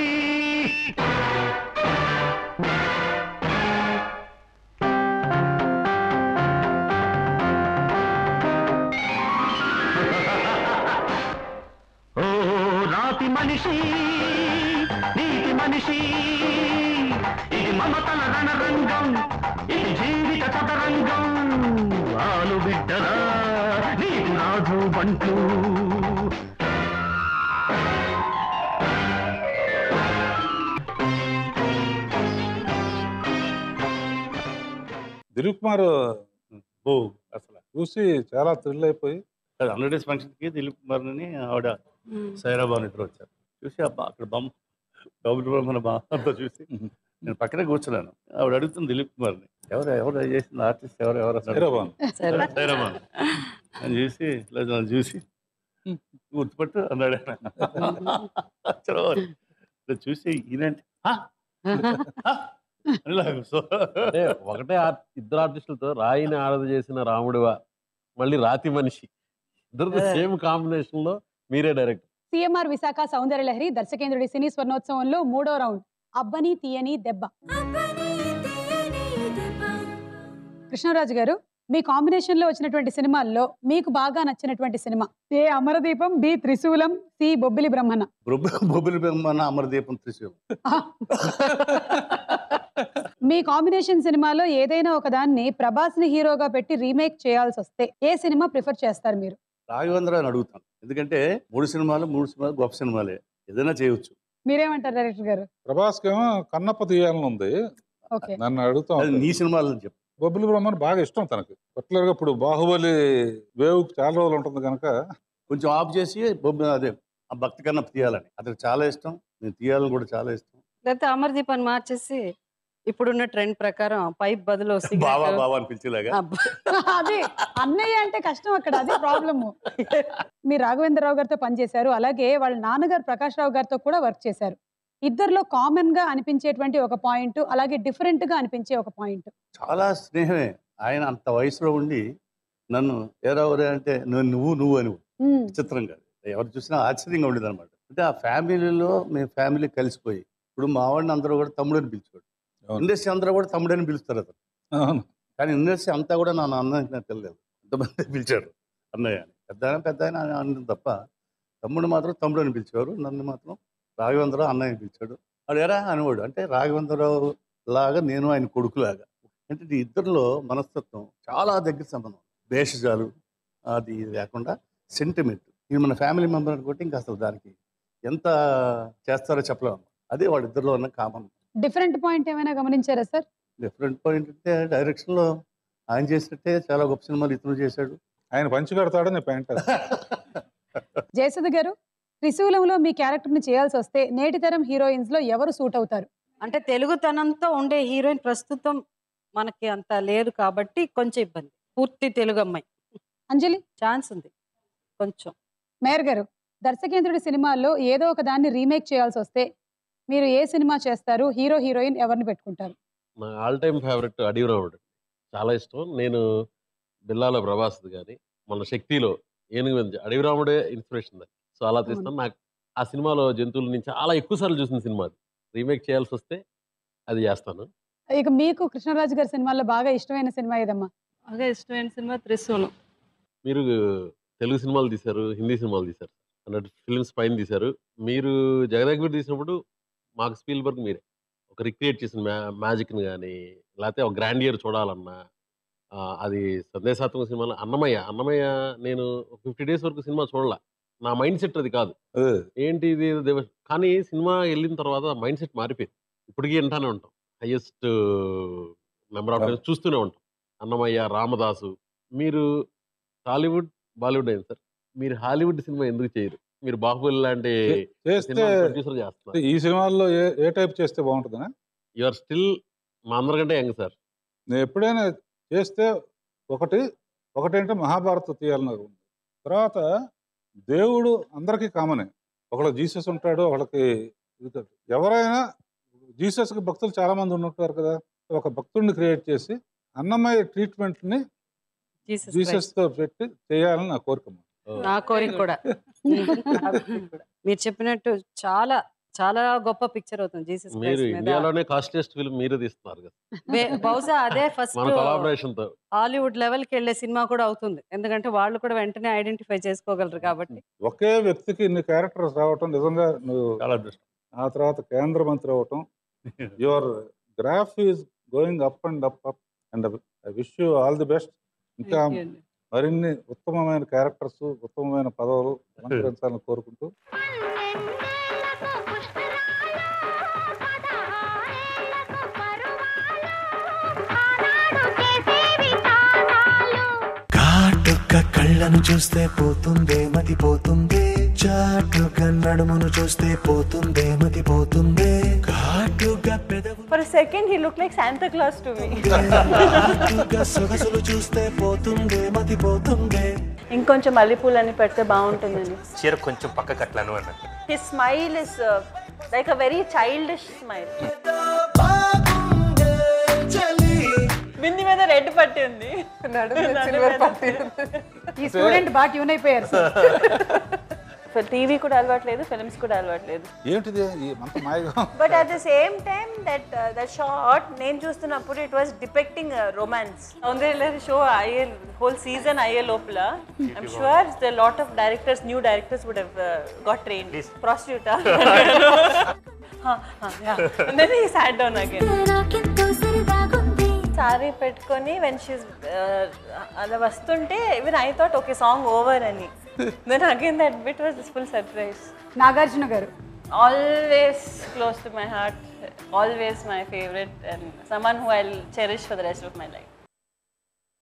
ఓ రాతి మనిషి నీటి మనిషి ఇది మమతల రణరంగం ఇది జీవిత చదరంగం ఆలు బిడ్డరా నీకు రాజు బంట్లు దిలీప్ కుమార్ ఓ అసలు చూసి చాలా థ్రిల్ అయిపోయి హండ్రెడ్ డేస్ ఫంక్షన్ కి దిలీప్ కుమార్ అని ఆవిడ సైరాబాన్ ఇద్దరు వచ్చారు చూసి అబ్బా అక్కడ బొమ్మ డబ్బులు మన బాగా చూసి నేను పక్కనే కూర్చున్నాను ఆవిడ అడుగుతుంది దిలీప్ కుమార్ని ఎవరు ఎవరు చేసింది ఆర్టిస్ట్ ఎవరు ఎవరు అసలు సైరాబాన్. సైరాబాన్. సైరాబాన్ అని చూసి లేదు నన్ను చూసి గుర్తుపట్టు అన్నాడు చలో ఇలా చూసి ఈయనంటే "హా? హా?" అని నాకు సో అంటే ఒకటే ఆర్- ఇద్దరు ఆర్టిస్టులతో రాయిని ఆరాధన చేసిన రాముడివా మళ్ళీ రాతి మనిషి ఇద్దరు సేమ్ కాంబినేషన్ లో మీరే డైరెక్ట్ సిఎంఆర్ విశాఖ సౌందర్య లహరి దర్శకేంద్రుడి సినీ స్వర్ణోత్సవంలో మూడో రౌండ్ అబ్బని తీయని దెబ్బ కృష్ణరాజు గారు మీ కాంబినేషన్ లో వచ్చినటువంటి సినిమాల్లో మీకు బాగా నచ్చినటువంటి సినిమా A Amaradeepam B Trishulam C Bobbili Brahmana Bobbili Bobbili బ్రహ్మణ అమరదీపం త్రిశూలం మీ కాంబినేషన్ సినిమాలో ఏదైనా ఒక దాన్ని ప్రభాస్ ని హీరోగా పెట్టి రీమేక్ చేయాల్సి వస్తే ఏ సినిమా ప్రిఫర్ చేస్తారు మీరు రాఘవేంద్ర అని అడుగుతాను ఎందుకంటే మూడు సినిమాలు మూడు సినిమాలు గొప్ప సినిమాలే ఏదైనా చేయొచ్చు మీరేమంటారు డైరెక్టర్ గారు ప్రభాస్ ఏమో కన్నప్ప తీయాలని ఉంది ఓకే నన్ను అడుగుతాం అది నీ సినిమాలు చెప్పు బొబ్బిలి బ్రహ్మన్ బాగా ఇష్టం తనకి పర్టికులర్ గా ఇప్పుడు బాహుబలి వేవ్ చాలా రోజులు ఉంటుంది కనుక కొంచెం ఆఫ్ చేసి బొబ్బ అదే ఆ భక్తి కన్నా తీయాలని అతనికి చాలా ఇష్టం నేను తీయాలని కూడా చాలా ఇష్టం లేకపోతే అమర్దీప్ అని మార్చేసి ఇప్పుడున్న ట్రెండ్ ప్రకారం పైప్ బదులు cigarette. బావా బావా అని పిలిచేలాగా అబ్బా. అదే అన్నయ్య అంటే కష్టం అక్కడ అదే ప్రాబ్లము మీరు రాఘవేంద్రరావు గారితో పనిచేశారు అలాగే వాళ్ళ నాన్నగారు ప్రకాష్ రావు గారితో కూడా వర్క్ చేశారు ఇద్దరిలో కామన్ గా అనిపించేటువంటి ఒక పాయింట్ అలాగే డిఫరెంట్ గా అనిపించే ఒక పాయింట్ చాలా స్నేహమే ఆయన అంత వయసులో ఉండి నన్ను ఏరావరే అంటే నువ్వు నువ్వు నువ్వు అని విచిత్రంగా ఎవరు చూసినా ఆశ్చర్యంగా ఉండేది అనమాట అంటే ఆ ఫ్యామిలీలో మేము ఫ్యామిలీ కలిసిపోయి ఇప్పుడు మా వాడిని అందరూ కూడా తమ్ముడని పిలుచుకోడు ఇండస్ట్రీ అందరూ కూడా తమ్ముడని పిలుస్తారు అతను అవును కానీ ఇండస్ట్రీ అంతా కూడా నా అన్న నాకు తెలియదు ఎంతమంది పిలిచాడు అన్నయ్య అని పెద్ద ఆయన పెద్ద ఆయన అని అన్నది తప్ప తమ్ముడు మాత్రం తమ్ముడు అని పిలిచేవారు నన్ను మాత్రం రాఘవేంద్రరావు అన్నయ్య అని పిలిచాడు వాడు ఎరా అనేవాడు అంటే రాఘవేంద్రరావు లాగా నేను ఆయన కొడుకులాగా అంటే ఈ ఇద్దరిలో మనస్తత్వం చాలా దగ్గర సంబంధం భేషజాలు అది ఇది లేకుండా సెంటిమెంట్ ఇది మన ఫ్యామిలీ మెంబర్ అనుకుంటే ఇంకా అసలు దానికి ఎంత చేస్తారో చెప్పలేము అదే వాళ్ళిద్దరిలో ఉన్న కామన్ డిఫరెంట్ పాయింట్ ఏమైనా గమనించారా సార్ డిఫరెంట్ పాయింట్ అంటే డైరెక్షన్ లో ఆయన చేసినట్టే చాలా గొప్ప సినిమాలు ఇతను చేశాడు ఆయన పంచి కడతాడని ప్యాంట్ జయసుధ గారు త్రిశూలంలో మీ క్యారెక్టర్ ని చేయాల్సి వస్తే నేటి తరం హీరోయిన్స్ లో ఎవరు సూట్ అవుతారు అంటే తెలుగుతనంతో ఉండే హీరోయిన్ ప్రస్తుతం మనకి అంత లేదు కాబట్టి కొంచెం ఇబ్బంది పూర్తి తెలుగు అమ్మాయి అంజలి ఛాన్స్ ఉంది కొంచెం మేయర్ గారు దర్శకేంద్రుడి సినిమాల్లో ఏదో ఒక దాన్ని రీమేక్ చేయాల్సి వస్తే మీరు ఏ సినిమా చేస్తారు హీరో హీరోయిన్ ఎవరిని పెట్టుకుంటారు నా ఆల్ టైమ్ ఫేవరెట్ అడవి రాముడు చాలా ఇష్టం నేను బిల్లాల ప్రభాస్ కానీ మన శక్తిలో ఏనుగు మీద అడవి రాముడే ఇన్స్పిరేషన్ సో అలా తీస్తాను నాకు ఆ సినిమాలో జంతువుల నుంచి చాలా ఎక్కువ సార్లు చూసిన సినిమా అది రీమేక్ చేయాల్సి వస్తే అది చేస్తాను ఇక మీకు కృష్ణరాజు గారి సినిమాల్లో బాగా ఇష్టమైన సినిమా ఏదమ్మా బాగా ఇష్టమైన సినిమా త్రిశూలం మీరు తెలుగు సినిమాలు తీశారు హిందీ సినిమాలు తీశారు అన్నట్టు ఫిల్మ్స్ పైన తీశారు మీరు జగదాగ్బీర్ తీసినప్పుడు మాకు స్పీల్బర్గ్ మీరే ఒక రిక్రియేట్ చేసిన మ్యా మ్యాజిక్ని కానీ లేకపోతే ఒక గ్రాండ్ ఇయర్ చూడాలన్నా ఆ, అది సందేశాత్మక సినిమాలో అన్నమయ్య అన్నమయ్య నేను ఫిఫ్టీ డేస్ వరకు సినిమా చూడాల నా మైండ్ సెట్ అది కాదు ఏంటి ఇది దేవ కానీ సినిమా వెళ్ళిన తర్వాత మైండ్ సెట్ మారిపోయింది ఇప్పటికీ వింటానే ఉంటాం హైయెస్ట్ నెంబర్ ఆఫ్ టైమ్స్ చూస్తూనే ఉంటాం అన్నమయ్య రామదాసు మీరు టాలీవుడ్ బాలీవుడ్ అయింది సార్ మీరు హాలీవుడ్ సినిమా ఎందుకు చేయరు మీరు బాహుబలి లాంటి చేస్తే ప్రొడ్యూసర్ చేస్తున్నారు ఈ సినిమాల్లో ఏ ఏ టైప్ చేస్తే బాగుంటుందా యు ఆర్ స్టిల్ మా అందరికంటే యంగ్ సార్ నేను ఎప్పుడైనా చేస్తే ఒకటి ఒకటేంటే మహాభారత తీయాలని నాకు ఉంది తర్వాత దేవుడు అందరికీ కామనే ఒకళ్ళకి జీసస్ ఉంటాడు ఒకళ్ళకి ఇది కాదు. ఎవరైనా జీసస్కి భక్తులు చాలా మంది ఉంటుంటారు కదా ఒక భక్తుడిని క్రియేట్ చేసి అన్నమయ్య ట్రీట్మెంట్ని జీసస్ జీసస్తో పెట్టి చేయాలని నా కోరిక నా కోరిక కూడా నా కోరిక కూడా. మీరు చెప్పినట్టు చాలా చాలా గొప్ప పిక్చర్ అవుతుంది జీసస్ మీరు క్రైస్ట్ మీద ఇండియాలోనే కాస్ట్లియస్ట్ ఫిల్మ్ మీరే తీస్తున్నారు కదా బే- బహుశా అదే ఫస్ట్ మన కొలాబరేషన్ తో హాలీవుడ్ లెవెల్ కి వెళ్ళే సినిమా కూడా అవుతుంది ఎందుకంటే వాళ్ళు కూడా వెంటనే ఐడెంటిఫై చేసుకోగలరు కాబట్టి ఒకే వ్యక్తికి ఇన్ని క్యారెక్టర్స్ రావటం నిజంగా నువ్వు ఆ తర్వాత కేంద్ర మంత్రి అవటం your graph is going up and up up and I wish you all the best ఇంకా Thank you అండి. మరిన్ని ఉత్తమమైన క్యారెక్టర్స్ ఉత్తమమైన పదవులు అలంకరించాలని కోరుకుంటూ కాటుక కళ్ళను చూస్తే పోతుందే మతి పోతుందే చాటుగా నడుమును చూస్తే పోతుందే మతి పోతుందే ఘాటుగా పెదవు For a second, he looked like Santa Claus to me. ఘాటుగా సొగసులు చూస్తే పోతుందే మతి పోతుందే ఇంకొంచెం మల్లెపూలని పెడితే బాగుంటుందని చీర కొంచెం పక్క కట్లను అన్నట్టు his smile is like a very childish smile bindi మీద రెడ్ పట్టి ఉంది silver పట్టి ఈ స్టూడెంట్ బాగా ట్యూన్ అయిపోయారు టీవీ కూడా అలవాట్లేదు ఫిల్మ్స్ కూడా అలవాట్లేదు ఏంటిది ఈ అంత మాయగా but at the same time that that short నేను చూస్తున్నప్పుడు it was depicting romance Soundarya show అయ్యే హోల్ సీజన్ అయ్యే లోపల I'm sure the lot of directors new directors would have got train prostitute then he sat down again sari పెట్టుకొని when she's అలా వస్తుంటే even I thought okay song over అని then again that bit was full surprise Nagarjuna గారు always close to my heart always my favorite and someone who i'll cherish for the rest of my life